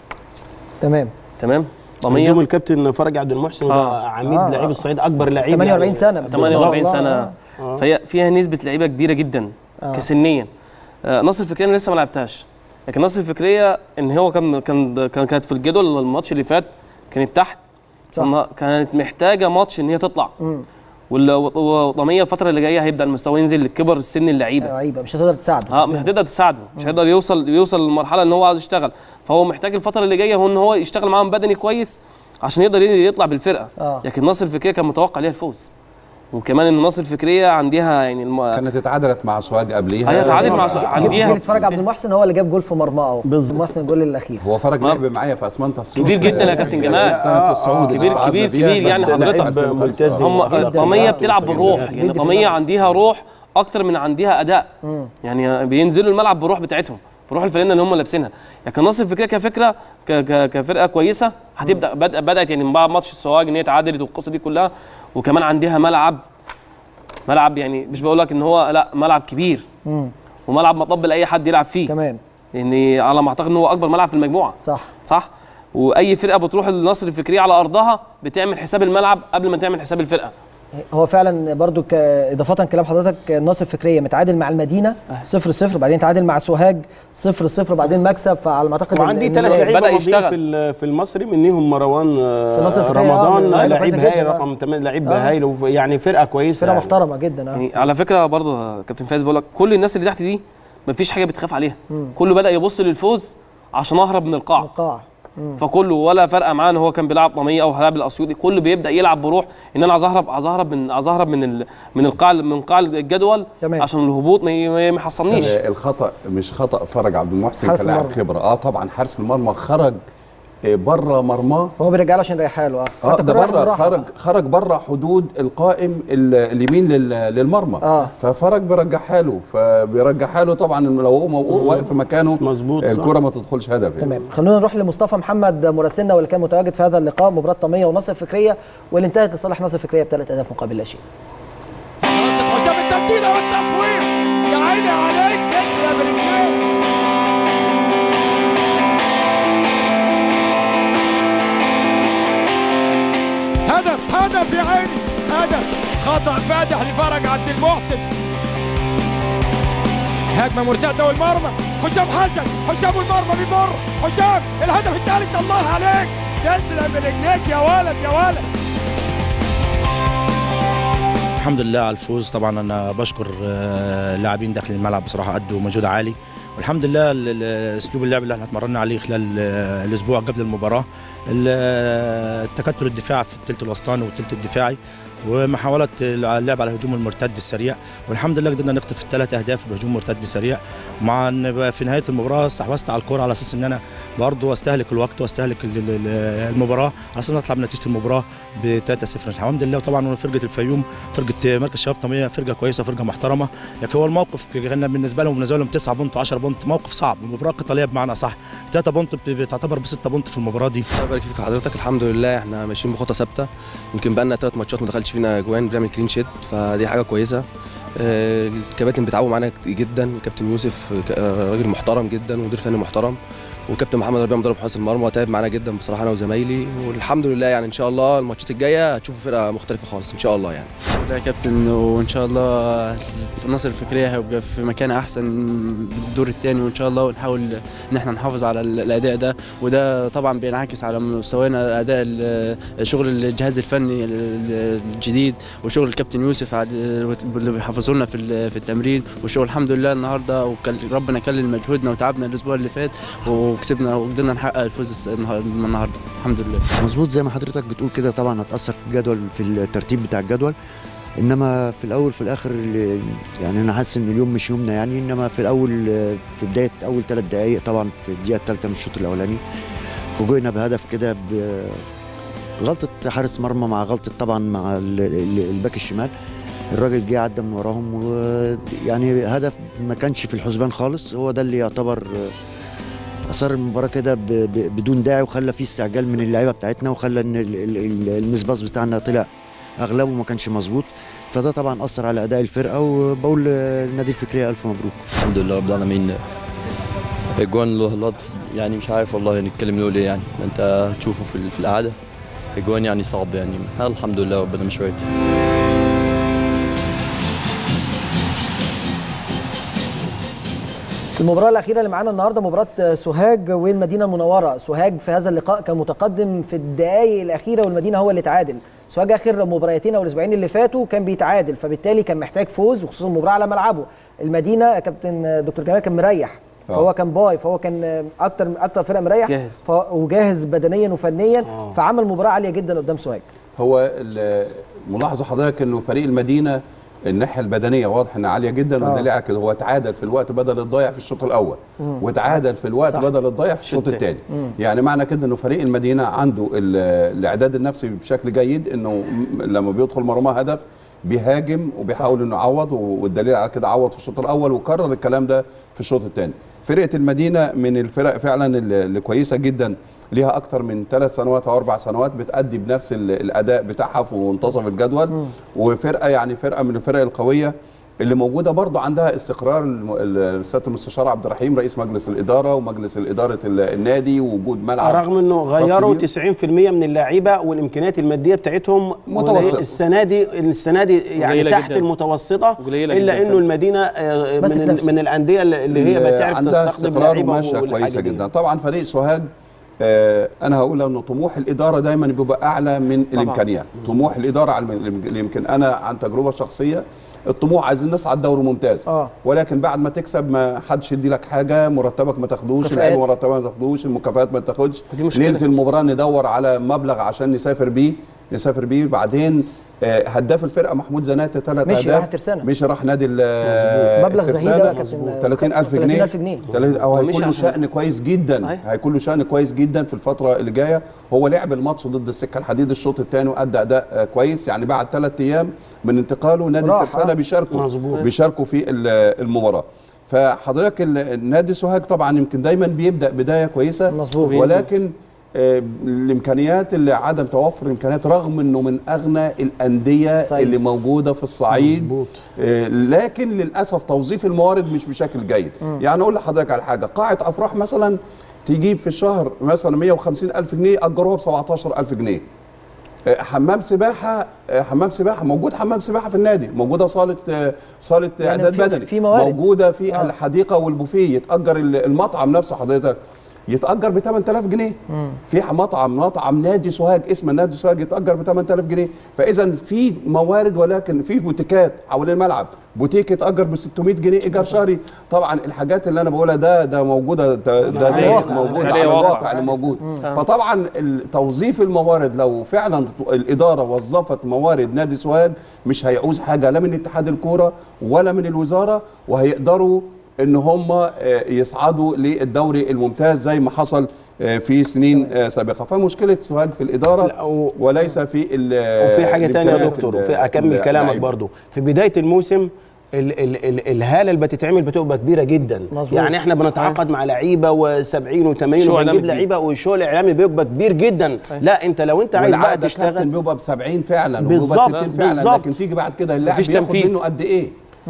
تمام تمام عندهم طمية الكابتن فرج عبد المحسن وده آه. عميد آه. لعيب الصعيد اكبر لعيب 48 يعني. سنه بس 48 ما شاء الله. سنه آه. فهي فيها نسبه لعيبه كبيره جدا آه. كسنيا آه، نصر الفكريه انا لسه ما لعبتهاش لكن نصر الفكريه ان هو كان كان كان- كانت في الجدول الماتش اللي فات كانت تحت صح. كان- كانت محتاجه ماتش ان هي تطلع مم. وال- وطميه الفتره اللي جايه هيبدا المستوى ينزل لكبر السن اللعيبه لعيبه مش هتقدر تساعده اه مش هتقدر تساعده مش هيقدر يوصل يوصل للمرحله ان هو عاوز يشتغل فهو محتاج الفتره اللي جايه هو ان هو يشتغل معاهم بدني كويس عشان يقدر يطلع بالفرقه آه. لكن النصر الفكريه كان متوقع ليها الفوز وكمان ان النصر الفكريه عندها يعني الم... كانت اتعادلت مع سوهاج قبليها هي اتعادلت مع سو- جبت عنديها سيرة فرج عبد المحسن هو اللي جاب جول في مرماه اهو بالظبط محسن الجول الاخير هو فرج لعب معايا في اسمنت السيوط كبير جدا يا كابتن جمال سنه الصعود اللي كبير صعدنا كبير فيها، كبير يعني بس حضرتك لعب ملتزم هم جداً. طميه بتلعب بالروح يعني بيدي في طميه الملعب. عندها روح اكتر من عندها اداء يعني بينزلوا الملعب بالروح بتاعتهم بروح الفانلة اللي هم لابسينها لكن النصر الفكريه كفكره ك ك كفرقه كويسه هتبدا بد- بدات يعني من بعد ماتش السواج ان هي اتعادلت والقصه دي كلها وكمان عندها ملعب ملعب يعني مش بقول لك ان هو لا ملعب كبير مم. وملعب مطب لاي حد يلعب فيه كمان يعني على ما اعتقد ان هو اكبر ملعب في المجموعه صح صح واي فرقه بتروح للنصر الفكريه على ارضها بتعمل حساب الملعب قبل ما تعمل حساب الفرقه هو فعلا برضو ك- اضافه كلام حضرتك النصر الفكريه متعادل مع المدينه 0 0 بعدين تعادل مع سوهاج 0 0 بعدين مكسب فعلى ما اعتقد وعندي إن- ثلاث إن- لعيبه بدأ يشتغل في ال- في المصري منهم مروان آه، في نصر الفكرية، آه، رمضان لعيبة لعيب كويسة جداً، هايل آه. رقم 8 لعيب آه. هايل وف- يعني فرقه كويسه فرقه يعني. محترمه جدا اه يعني على فكره برضه يا كابتن فايز بقول لك كل الناس اللي تحت دي مفيش حاجه بتخاف عليها مم. كله بدا يبص للفوز عشان اهرب من القاع القاع مم. فكله ولا فارقه معاه ان هو كان بيلعب طميه او هيلعب الاسيوطي كله بيبدا يلعب بروح ان انا عايز اهرب عايز اهرب من عايز اهرب من ال... من القاع من قاع الجدول تمام. عشان الهبوط ما ي- ما يحصلنيش آه، الخطا مش خطا فرج عبد المحسن حارس كلاعب المرمى. خبره اه طبعا حارس المرمى خرج بره مرماه هو بيرجع له عشان يريحها له اه اه حتى ده كان رايح بره بالراحة. خرج خرج بره حدود القائم ال- اليمين لل- للمرمى آه. ففرج بيرجعها له فبيرجعها له طبعا لو هو مو- واقف في مكانه مظبوط الكره ما تدخلش هدف يعني. تمام خلونا نروح لمصطفى محمد مراسلنا واللي كان متواجد في هذا اللقاء مباراه طميه ونصر فكريه واللي انتهت لصالح نصر فكريه بثلاث اهداف مقابل لا شيء فرصة حسام التسديدة والتصويب يا عيني عليك تسلم رجليك هدف هدف يا عيني هدف خطأ فادح لفرج عبد المحسن هجمة مرتدة والمرمى حسام حسن حسام المرمى بيمر حسام الهدف الثالث الله عليك تسلم رجليك يا ولد يا ولد الحمد لله على الفوز طبعا انا بشكر آه، اللاعبين داخل الملعب بصراحه ادوا مجهود عالي والحمد لله ال- ال- اسلوب اللعب اللي احنا اتمرنا عليه خلال آه، الاسبوع قبل المباراه ال- آه، التكتل الدفاع في الثلث الوسطاني والثلث الدفاعي ومحاولة اللعب على الهجوم المرتد السريع والحمد لله قدرنا نخطف الثلاث اهداف بهجوم مرتد سريع مع ان بقى في نهايه المباراه استحوذت على الكره على اساس ان انا برضه استهلك الوقت واستهلك ال- ال- ال- المباراه على اساس نطلع بنتيجه المباراه ب 3-0 الحمد لله وطبعا فرقه الفيوم فرقه مركز شباب طميه فرقه كويسه فرقه محترمه لكن هو الموقف كان بالنسبه لهم بالنسبه لهم 9 بونت و10 بونت موقف صعب مباراه قتاليه بمعنى صح 3 بونت ب- بتعتبر ب 6 بونت في المباراه دي الله يبارك فيك حضرتك الحمد لله احنا ماشيين بخطه ثابته يمكن بقى لنا ثلاث ماتشات ما دخلش فينا اجوان بنعمل كلين شيت فدي حاجه كويسه آه، الكباتن بيتعاونوا معانا كت- جدا الكابتن يوسف ك- آه، راجل محترم جدا ومدير فني محترم والكابتن محمد ربيع مدرب حراس المرمى تعب معانا جدا بصراحه انا وزمايلي والحمد لله يعني ان شاء الله الماتشات الجايه هتشوفوا فرقه مختلفه خالص ان شاء الله يعني لا يا كابتن وان شاء الله في النصر الفكريه هيبقى في مكان احسن بالدور الثاني وان شاء الله ونحاول ان احنا نحافظ على ال- الاداء ده وده طبعا بينعكس على مستوانا اداء ال- شغل الجهاز الفني ال- الجديد وشغل الكابتن يوسف على- اللي بيحافظوا لنا في ال- في التمرين والشغل الحمد لله النهارده وكل- ربنا كلل مجهودنا وتعبنا الاسبوع اللي فات وكسبنا وقدرنا نحقق الفوز الس- النهارده الحمد لله مظبوط زي ما حضرتك بتقول كده طبعا هتأثر في الجدول في الترتيب بتاع الجدول انما في الاول في الاخر ال- يعني انا حاسس ان اليوم مش يومنا يعني انما في الاول آه، في بدايه اول ثلاث دقائق طبعا في الدقيقه الثالثه من الشوط الاولاني فوجئنا بهدف كده ب- غلطه حارس مرمى مع غلطه طبعا مع ال- ال- الباك الشمال الراجل جه عدى من وراهم ويعني هدف ما كانش في الحسبان خالص هو ده اللي يعتبر آه، اثار المباراه كده ب- ب- بدون داعي وخلى فيه استعجال من اللعيبه بتاعتنا وخلى ان ال- ال- ال- المسباص بتاعنا طلع اغلبه ما كانش مظبوط فده طبعا اثر على اداء الفرقه وبقول للنادي الفكريه الف مبروك الحمد لله رب العالمين اجوان له لط يعني مش عارف والله نتكلم له ليه يعني انت هتشوفه في, في القعده اجوان يعني صعب يعني الحمد لله ربنا مش راضي المباراة الأخيرة اللي معانا النهاردة مباراة سوهاج والمدينة المنورة، سوهاج في هذا اللقاء كان متقدم في الدقائق الأخيرة والمدينة هو اللي تعادل، سوهاج اخر مباراتين او الاسبوعين اللي فاتوا كان بيتعادل فبالتالي كان محتاج فوز وخصوصا مباراه على ملعبه المدينه يا كابتن دكتور جمال كان مريح فهو كان باي فهو كان اكتر اكتر فرقه مريح جاهز. ف... وجاهز بدنيا وفنيا فعمل مباراه عاليه جدا قدام سوهاج هو ال- ملاحظه حضرتك انه فريق المدينه الناحيه البدنيه واضح انها عاليه جدا آه. والدليل على كده هو تعادل في الوقت بدل الضايع في الشوط الاول مم. وتعادل في الوقت صح. بدل الضايع في الشوط الشوط الثاني التاني. مم. يعني معنى كده انه فريق المدينه عنده ال- الاعداد النفسي بشكل جيد انه م- لما بيدخل مرمى هدف بيهاجم وبيحاول انه يعوض والدليل على كده عوض في الشوط الاول وكرر الكلام ده في الشوط الثاني فرقه المدينه من الفرق فعلا اللي اللي كويسه جدا ليها اكتر من ثلاث سنوات او اربع سنوات بتأدي بنفس ال- الاداء بتاعها في منتصف الجدول وفرقه يعني فرقه من الفرق القويه اللي موجوده برضه عندها استقرار الم- ال- سياده المستشار عبد الرحيم رئيس مجلس الاداره ومجلس الاداره ال- النادي ووجود ملعب رغم انه خاص غيروا بيه. 90% من اللعيبه والامكانيات الماديه بتاعتهم متوسط. السنه دي السنه دي يعني قليلة تحت جداً. المتوسطه قليلة الا جداً انه المدينه آه، بس من, بنفس- من الانديه اللي هي بتعرف عندها تستخدم استقرار لعيبه وماشيه والحاجات كويسه دي. جدا طبعا فريق سوهاج آه انا هقول انه طموح الاداره دايما بيبقى اعلى من طبعاً. الامكانيات طموح الاداره على من- اللي يمكن انا عن تجربه شخصيه الطموح عايزين نصعد دوري ممتاز آه. ولكن بعد ما تكسب ما حدش يدي لك حاجه مرتبك ما تاخدوش مكافآت. اللعيبه مرتبها ما تاخدوش المكافآت ما تاخدش دي مشكلة. ليله المباراه ندور على مبلغ عشان نسافر بيه نسافر بيه بعدين آه، هداف الفرقه محمود زناتي ثلاث مشي اهداف راح ترسانة. مشي راح نادي ال- مبلغ زهيد الترسانة. ده كابتن 30000 جنيه 30000 جنيه. تلاتين- او ومشي هيكون له عشان- شأن كويس جدا أيوة. هيكون له شأن كويس جدا في الفترة اللي جاية هو لعب الماتش ضد السكة الحديد الشوط الثاني وأدى أداء آه، كويس يعني بعد ثلاث أيام من انتقاله نادي راح، الترسانة آه. بيشاركوا مظبوط. بيشاركوا في ال- المباراة فحضرتك ال- النادي سوهاج طبعا يمكن دايما بيبدأ بداية كويسة مظبوط. ولكن آه، الامكانيات اللي عدم توفر الامكانيات رغم انه من اغنى الانديه صحيح. اللي موجوده في الصعيد مظبوط. آه، لكن للاسف توظيف الموارد مش بشكل جيد يعني اقول لحضرتك على حاجه قاعه افراح مثلا تجيب في الشهر مثلا 150 الف جنيه اجروها ب 17 الف جنيه آه، حمام سباحه آه، حمام سباحه موجود حمام سباحه في النادي موجوده صاله آه، صاله يعني اعداد في- بدني في موارد. موجوده في آه. الحديقه والبوفيه يتاجر ال- المطعم نفسه حضرتك يتاجر ب 8000 جنيه في مطعم مطعم نادي سوهاج اسم نادي سوهاج يتاجر ب 8000 جنيه فاذا في موارد ولكن في بوتيكات حوالين الملعب بوتيك يتاجر ب 600 جنيه ايجار شهري طبعا الحاجات اللي انا بقولها ده ده موجوده ده, ده على تاريخ الواقع. موجود على على الواقع. الواقع اللي موجود فطبعا ال- توظيف الموارد لو فعلا الاداره وظفت موارد نادي سوهاج مش هيعوز حاجه لا من اتحاد الكوره ولا من الوزاره وهيقدروا ان هم آه، يصعدوا للدوري الممتاز زي ما حصل آه، في سنين آه، سابقه فمشكله سوهاج في الاداره لا، و- وليس في ال- وفي حاجه تانية يا الإمكانيات دكتور ال- وفي اكمل كلامك اللعيبة. برضو في بدايه الموسم ال ال ال الهاله اللي بتتعمل بتبقى كبيره جدا مظبوط. يعني احنا بنتعاقد مع لعيبه و70 و80 شو إعلامي وبنجيب كبير. لعيبه والشو الاعلامي بيبقى كبير جدا لا انت لو انت عايز بقى والعقد كابتن تشتغل بيبقى ب 70 فعلا بالظبط، وبيبقى 60 فعلا بالظبط. لكن تيجي بعد كده اللاعب مفيش بياخد تنفيذ. منه قد ايه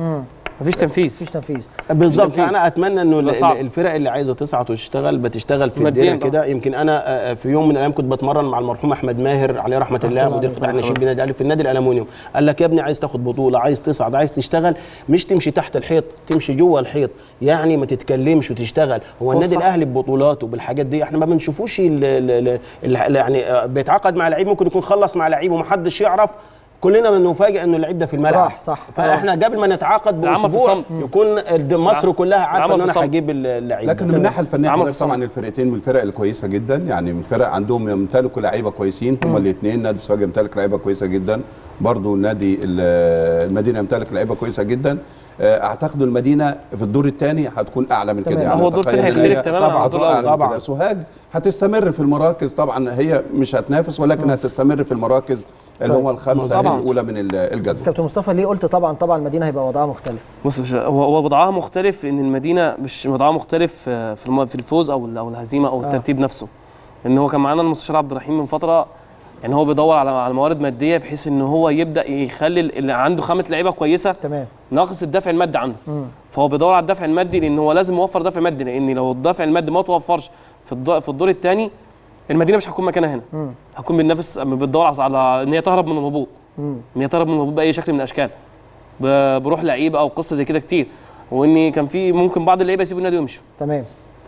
مفيش تنفيذ مفيش تنفيذ بالظبط تنفيذ. فانا اتمنى انه ال- يبقى صعب. الفرق اللي عايزه تصعد وتشتغل بتشتغل في مادياً الدنيا كده يمكن انا آه، آه، في يوم من الايام كنت بتمرن مع المرحوم احمد ماهر عليه رحمه الله مدير قطاع الناشئين بنادي الاهلي في النادي الالومنيوم قال لك يا ابني عايز تاخد بطوله عايز تصعد عايز تشتغل مش تمشي تحت الحيط تمشي جوه الحيط يعني ما تتكلمش وتشتغل هو النادي صح. الاهلي ببطولاته بالحاجات دي احنا ما بنشوفوش ال- ال- ال- ال- يعني آه، بيتعاقد مع لعيب ممكن يكون خلص مع لعيب ومحدش يعرف كلنا بنفاجئ انه اللعيب ده في الملعب راح، صح. فاحنا قبل ما نتعاقد العمل في باسبوع صمت. يكون الد- مصر كلها عارفه العمل ان في انا صمت. هجيب اللعيب لكن ده. من الناحيه الفنيه عمل حضرتك في طبعا الفرقتين من الفرق الكويسه جدا يعني من الفرق عندهم يمتلكوا لعيبه كويسين هما الاثنين نادي سوهاج يمتلك لعيبه كويسه جدا برضو نادي ال- المدينه يمتلك لعيبه كويسه جدا آه، اعتقد المدينه في الدور الثاني هتكون اعلى من كده تمام. يعني هو الدور أتخيل التاني إن هي هيختلف تماماً عن هتبقى الدور الأول. أعلى من طبعاً. كده. سوهاج هتستمر في المراكز طبعا هي مش هتنافس ولكن هتستمر في المراكز اللي هم الخمسه طبعاً. الاولى من ال- الجدول كابتن مصطفى ليه قلت طبعا طبعا المدينه هيبقى وضعها مختلف بص يا باشا، هو هو وضعها مختلف لان المدينه مش وضعها مختلف آه، في الم- في الفوز او ال- او الهزيمه او الترتيب نفسه لان هو كان معانا المستشار عبد الرحيم من فتره يعني هو بيدور على على موارد ماديه بحيث ان هو يبدا يخلي ال- اللي عنده خامه لعيبه كويسه تمام ناقص الدفع المادي عنده مم. فهو بيدور على الدفع المادي لان هو لازم يوفر دفع مادي لان لو الدفع المادي ما توفرش في الدور في الدور الثاني المدينه مش هتكون مكانها هنا مم. هتكون بتنافس بتدور على ان هي تهرب من الهبوط مم. ان هي تهرب من الهبوط باي شكل من الاشكال ب- بروح لعيبه او قصه زي كده كتير وان كان في ممكن بعض اللعيبه يسيبوا النادي ويمشوا تمام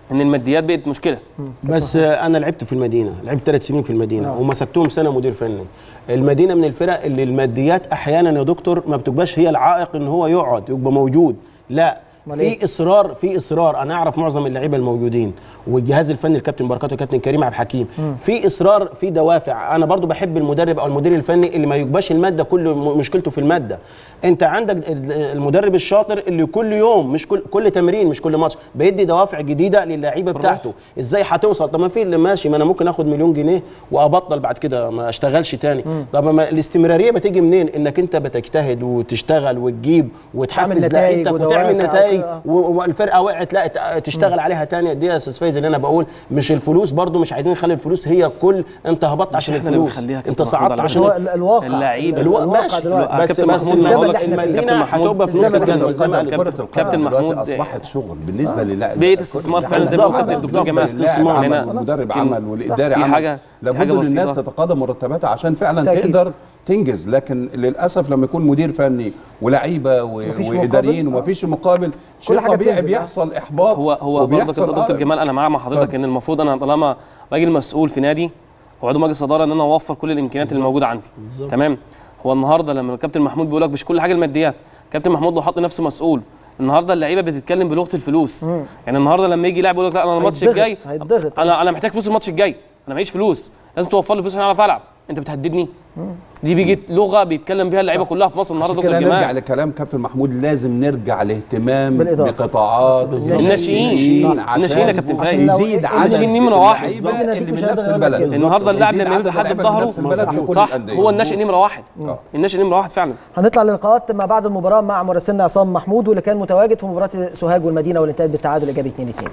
ان الماديات بقت مشكله بس آه، انا لعبت في المدينه لعبت ثلاث سنين في المدينه ومسكتهم سنه مدير فني المدينه من الفرق اللي الماديات احيانا يا دكتور ما بتبقاش هي العائق ان هو يقعد يبقى موجود لا أمال إيه؟ في اصرار في اصرار انا اعرف معظم اللعيبه الموجودين والجهاز الفني الكابتن بركات والكابتن كريم عبد الحكيم مم. في اصرار في دوافع انا برضو بحب المدرب او المدير الفني اللي ما يبقاش الماده كل م- مشكلته في الماده انت عندك ال- المدرب الشاطر اللي كل يوم مش كل كل تمرين مش كل ماتش بيدي دوافع جديده للعيبه بتاعته ازاي هتوصل طب ما في اللي ماشي ما انا ممكن اخد مليون جنيه وابطل بعد كده ما اشتغلش تاني مم. طب ما الاستمراريه بتيجي منين انك انت بتجتهد وتشتغل وتجيب وتحفز نتائج لعيبتك ودوافع وتعمل نتائج وكده. و- والفرقه وقعت لا ت- تشتغل عليها تاني دي يا استاذ فايز اللي انا بقول مش الفلوس برضو مش عايزين نخلي الفلوس هي كل انت هبطت عشان إحنا اللي الفلوس بنخليها انت كابتن محمود صعدت على عشان فكرة. ال- الواقع اللعيبة. الو... الواقع ماشي دلوقتي. بس كابتن بس محمود الزمن هقول لك اللي احنا فيه، كابتن المدينه محمود هتبقى في نص الزمن اللي الجدول احنا زي ما قال كرة الكابتن. القدم كابتن دلوقتي محمود- اصبحت شغل بالنسبه للاعب بيئة استثمار فعلا زي ما كابتن الدكتور جمال اللاعب استثمار عمل هنا. والمدرب كان- عمل والاداري في عمل حاجة- في لابد حاجة ان الناس بسيطة. تتقاضى مرتباتها عشان فعلا تأكيد. تقدر تنجز لكن للاسف لما يكون مدير فني ولاعيبه و- مفيش واداريين مقابل. ومفيش مقابل شيء حاجة طبيعي بتنزل. بيحصل احباط هو هو برضه وبيحصل كابتن دكتور آه، جمال انا معاه مع حضرتك اتفضل. ان المفروض انا طالما راجل مسؤول في نادي وعضو مجلس اداره ان انا اوفر كل الامكانيات اللي موجوده عندي بالظبط. تمام هو النهارده لما الكابتن محمود بيقول لك مش كل حاجه الماديات كابتن محمود لو حط نفسه مسؤول النهارده اللعيبه بتتكلم بلغه الفلوس مم. يعني النهارده لما يجي لاعب يقول لك لا انا الماتش هيتضغط- الجاي هيتضغط. انا انا محتاج فلوس الماتش الجاي انا معيش فلوس لازم توفر لي فلوس عشان اعرف العب انت بتهددني دي بيجي لغه بيتكلم بيها اللعيبه كلها في مصر النهارده عشان دكتور كده نرجع جمال لكلام كابتن محمود لازم نرجع الاهتمام بالإدارة. بقطاعات الناشئين. الناشئين الناشئين يا كابتن عشان فايز. يزيد عدد الناشئين نمرة واحد. اللعيبه بالظبط. اللي من مش نفس هيقدر يقول لك البلد كده. النهارده اللاعب يزيد لما عدد يبقى حد في اللعيبة اللي من ظهره نفس البلد في كل صح الأندية. هو الناشئ نمره واحد آه. الناشئ نمره واحد فعلا هنطلع للقاءات ما بعد المباراه مع مراسلنا عصام محمود واللي كان متواجد في مباراه سوهاج والمدينه واللي انتهت بالتعادل الايجابي 2 2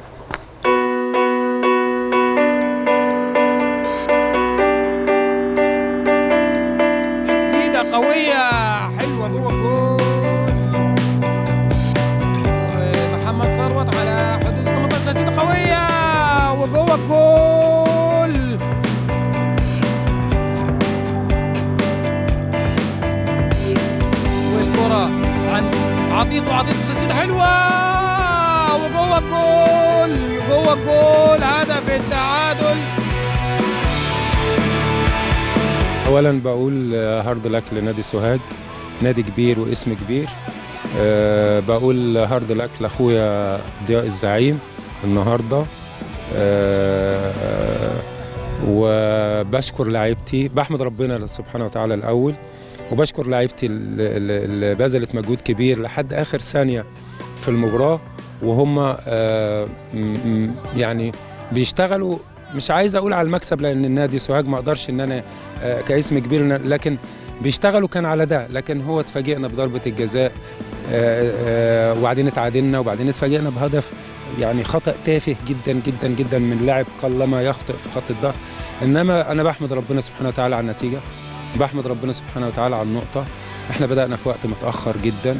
تسديده قويه حلوه جوه الجول ومحمد ثروت على حدود ال 18 تسديده قويه وجوه الجول والكره عند عطيط وعطيط تسديده حلوه وجوه الجول جوه الجول هدف التعادل اولا بقول هارد لك لنادي سوهاج نادي كبير واسم كبير أه بقول هارد لك لاخويا ضياء الزعيم النهارده أه وبشكر لعيبتي بحمد ربنا سبحانه وتعالى الاول وبشكر لعيبتي اللي اللي بذلت مجهود كبير لحد اخر ثانيه في المباراه وهم آه، م- م- يعني بيشتغلوا مش عايز اقول على المكسب لان النادي سوهاج ما اقدرش ان انا آه، كاسم كبير إن- لكن بيشتغلوا كان على ده لكن هو اتفاجئنا بضربه الجزاء آه، آه، وبعدين اتعادلنا وبعدين اتفاجئنا بهدف يعني خطا تافه جدا جدا جدا من لاعب قلما يخطئ في خط الظهر انما انا بحمد ربنا سبحانه وتعالى على النتيجه بحمد ربنا سبحانه وتعالى على النقطه احنا بدانا في وقت متاخر جدا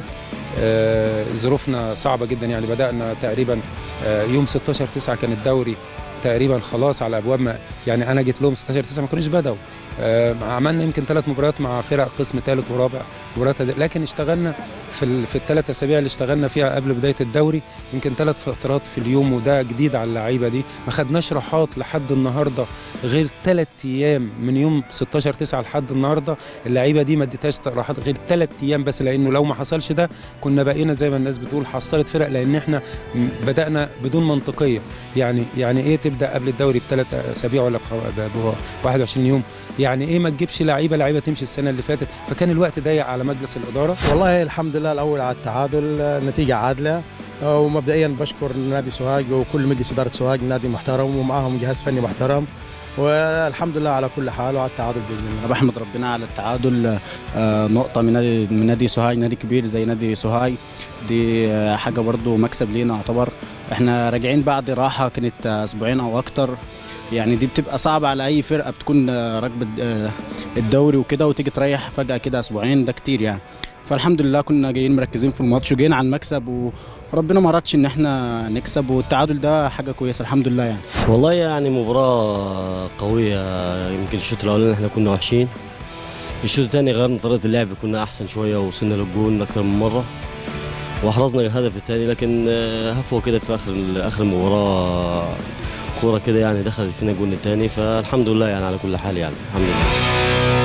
آه، ظروفنا صعبه جدا يعني بدانا تقريبا آه، يوم 16 9 كان الدوري تقريبا خلاص على ابواب ما يعني انا جيت لهم 16 9 ما كانوش بداوا آه، عملنا يمكن ثلاث مباريات مع فرق قسم ثالث ورابع مباريات هذه- لكن اشتغلنا في ال- في الثلاث اسابيع اللي اشتغلنا فيها قبل بدايه الدوري يمكن ثلاث فترات في اليوم وده جديد على اللعيبه دي ما خدناش راحات لحد النهارده غير ثلاث ايام من يوم 16 9 لحد النهارده اللعيبه دي ما اديتهاش راحات غير ثلاث ايام بس لانه لو ما حصلش ده كنا بقينا زي ما الناس بتقول حصلت فرق لان احنا م- بدانا بدون منطقيه يعني يعني ايه تبدا قبل الدوري بثلاث اسابيع ولا بخ- ب ب- 21 يوم يعني ايه ما تجيبش لعيبه لعيبه تمشي السنه اللي فاتت فكان الوقت ضيق على مجلس الاداره والله الحمد لله الاول على التعادل آه، نتيجه عادله آه، ومبدئيا بشكر نادي سوهاج وكل مجلس اداره سوهاج نادي محترم ومعاهم جهاز فني محترم والحمد لله على كل حال وعلى التعادل باذن الله انا بحمد ربنا على التعادل آه، نقطة من نادي من نادي سوهاج نادي كبير زي نادي سوهاج دي آه، حاجة برضو مكسب لينا يعتبر احنا راجعين بعد راحة كانت آه، اسبوعين او اكتر يعني دي بتبقى صعبة على اي فرقة بتكون آه، راكبة آه، الدوري وكده وتيجي تريح فجأة كده اسبوعين ده كتير يعني فالحمد لله كنا جايين مركزين في الماتش وجينا على المكسب وربنا ما رادش ان احنا نكسب والتعادل ده حاجة كويسة الحمد لله يعني والله يعني مباراة قوية يمكن الشوط الأولاني احنا كنا وحشين الشوط الثاني غيرنا طريقة اللعب كنا أحسن شوية ووصلنا للجون أكثر من مرة واحرزنا الهدف الثاني لكن آه، هفوه كده في اخر اخر المباراه كوره كده يعني دخلت فينا الجون الثاني فالحمد لله يعني على كل حال يعني الحمد لله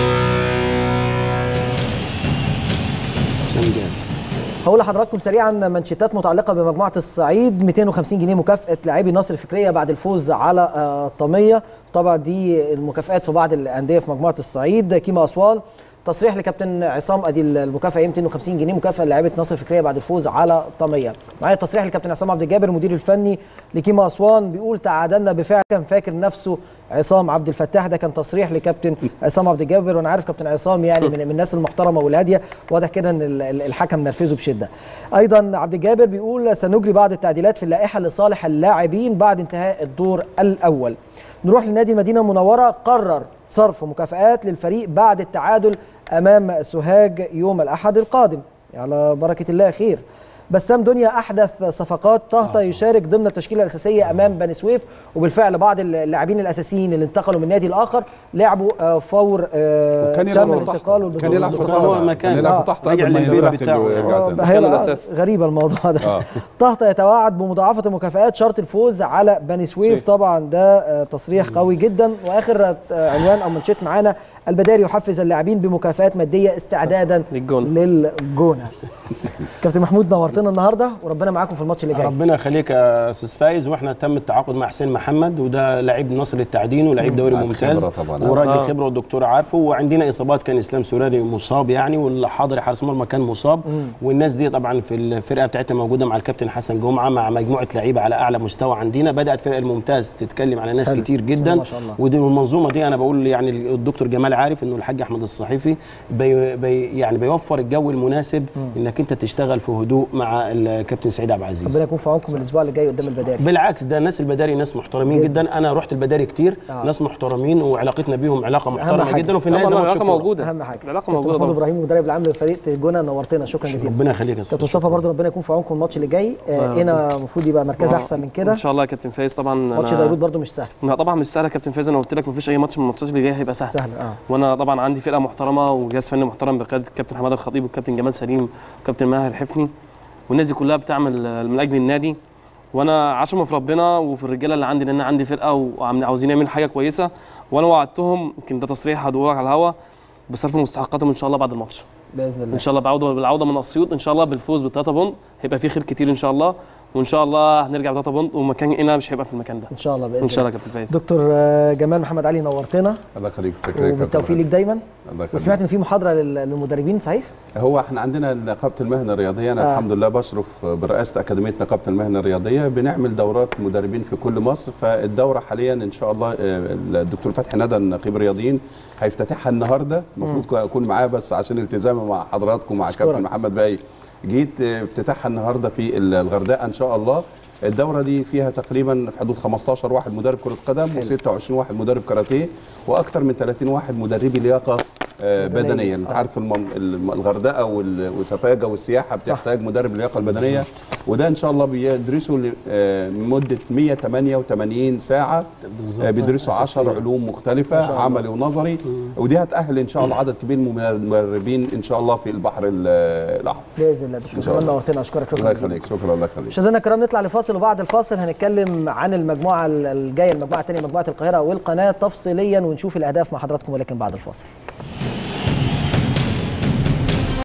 هقول لحضراتكم سريعا منشطات متعلقه بمجموعه الصعيد 250 جنيه مكافاه لاعبي النصر الفكريه بعد الفوز على آه، طميه طبعا دي المكافئات في بعض الانديه في مجموعه الصعيد كيما اسوان تصريح لكابتن عصام ادي المكافاه ايه 250 جنيه مكافاه للاعيبه نصر الفكريه بعد الفوز على طميه معايا تصريح لكابتن عصام عبد الجابر المدير الفني لكيما اسوان بيقول تعادلنا بفعل كان فاكر نفسه عصام عبد الفتاح ده كان تصريح لكابتن عصام عبد الجابر وانا عارف كابتن عصام يعني من, من الناس المحترمه والهاديه واضح كده ان ال- ال- الحكم نرفزه بشده ايضا عبد الجابر بيقول سنجري بعض التعديلات في اللائحه لصالح اللاعبين بعد انتهاء الدور الاول نروح لنادي المدينه المنوره قرر صرف مكافآت للفريق بعد التعادل امام سوهاج يوم الاحد القادم على بركه الله خير بسام دنيا احدث صفقات طهطا يشارك ضمن التشكيله الاساسيه امام بني سويف وبالفعل بعض اللاعبين الاساسيين اللي انتقلوا من نادي الاخر لعبوا آه، فور آه، وكان تم يلعب في الانتقال طحطا. كان يلعب في والبطولة. طحطا. كان يلعب في طحطا قبل ما ينتقل ويرجع آه، تاني. هي كان لا، الأساس. غريبه الموضوع ده آه. طهطا يتوعد بمضاعفه المكافآت شرط الفوز على بني سويف سويف. طبعا ده آه، تصريح قوي جدا واخر آه، عنوان او منشط معانا البداري يحفز اللاعبين بمكافآت ماديه استعدادا للجونه كابتن محمود نورتنا النهارده وربنا معاكم في الماتش اللي جاي ربنا يخليك يا استاذ فايز واحنا تم التعاقد مع حسين محمد وده لعيب نصر التعدين ولعيب دوري عارف ممتاز خبرة طبعاً. وراجل آه. خبره والدكتور عارفه وعندنا اصابات كان اسلام سوراري مصاب يعني واللي حاضر حارس مرمى كان مصاب مم. والناس دي طبعا في الفرقه بتاعتنا موجوده مع الكابتن حسن جمعه مع مجموعه لعيبه على اعلى مستوى عندنا بدات فرق الممتاز تتكلم على ناس حلو. كتير بسم الله جدا ما شاء الله. ودي المنظومه دي انا بقول يعني الدكتور جمال عارف انه الحاج احمد الصحيفي بي بي يعني بيوفر الجو المناسب انك انت تشتغل في هدوء مع الكابتن سعيد عبد العزيز ربنا يكون في عونكم الاسبوع اللي جاي قدام البداري بالعكس ده الناس البداري ناس محترمين جدا. جدا, انا رحت البداري كتير آه. آه. ناس محترمين وعلاقتنا بيهم علاقه أهم محترمه حاجة. جدا وفي النهايه طبعاً ده ماتش العلاقة كورة. موجودة. اهم حاجه العلاقه كابتن موجوده محمود طبعا ابراهيم المدرب العام لفريق الجونه نورتنا شكرا جزيلا ربنا يخليك يا كابتن مصطفى برضه ربنا يكون في عونكم الماتش اللي جاي آه، آه. هنا المفروض يبقى مركز احسن من كده ان شاء الله يا كابتن فايز طبعا ماتش أنا- ديروت برضه مش سهل لا طبعا مش سهل يا كابتن فايز انا قلت لك مفيش اي ماتش من الماتشات اللي جايه هيبقى سهل سهل اه وانا طبعا عندي فرقه محترمه وجهاز فني محترم بقياده الكابتن حماد الخطيب والكابتن جمال سليم والكابتن ماهر حفني والناس دي كلها بتعمل آه، من اجل النادي وانا عشمه في ربنا وفي الرجاله اللي عندي لان أنا عندي فرقه وعاوزين يعملوا حاجه كويسه وانا وعدتهم يمكن ده تصريح هدولك على الهوا بصرف مستحقاتهم ان شاء الله بعد الماتش باذن الله ان شاء الله بعوده بالعوده من اسيوط ان شاء الله بالفوز بالثلاثه بونت هيبقى في خير كتير ان شاء الله وان شاء الله هنرجع بثلاثه بونت ومكان هنا مش هيبقى في المكان ده ان شاء الله باذن ان شاء الله يا كابتن فايز دكتور آه، جمال محمد علي نورتنا الله يخليك شكرا يا كابتن وبالتوفيق ليك دايما الله يخليك. وسمعت ان في محاضره لل- للمدربين صحيح؟ هو احنا عندنا نقابه المهنه الرياضيه انا آه. آه. الحمد لله بشرف برئاسه اكاديميه نقابه المهنه الرياضيه بنعمل دورات مدربين في كل مصر فالدوره حاليا ان شاء الله آه، الدكتور فتحي ندى النقيب الرياضيين هيفتتحها النهارده المفروض اكون معاه بس عشان التزامي مع حضراتكم مع أشكرك. كابتن محمد باي جيت آه، افتتاحها النهارده في الغردقه ان شاء الله الدوره دي فيها تقريبا في حدود 15 واحد مدرب كره قدم و26 واحد مدرب كاراتيه واكثر من 30 واحد مدربي لياقه آه، بدنية. بدنيه انت عارف المن- الم- الغردقه وال- وسفاجه والسياحه بتحتاج مدرب اللياقه البدنيه وده ان شاء الله بيدرسوا ل- آه، لمده 188 ساعه آه، بيدرسوا 10 علوم ما مختلفه شاء الله. عملي ونظري ودي هتاهل ان شاء الله عدد كبير من المدربين ان شاء الله في البحر ال- الاحمر باذن الله إن دكتور شاء جمال الله. نورتنا اشكرك الله شكرا جزيلا يخليك شكرا الله يخليك مشاهدينا الكرام نطلع لفاصل وبعد الفاصل هنتكلم عن المجموعه الجايه المجموعه الثانيه مجموعه القاهره والقناه تفصيليا ونشوف الاهداف مع حضراتكم ولكن بعد الفاصل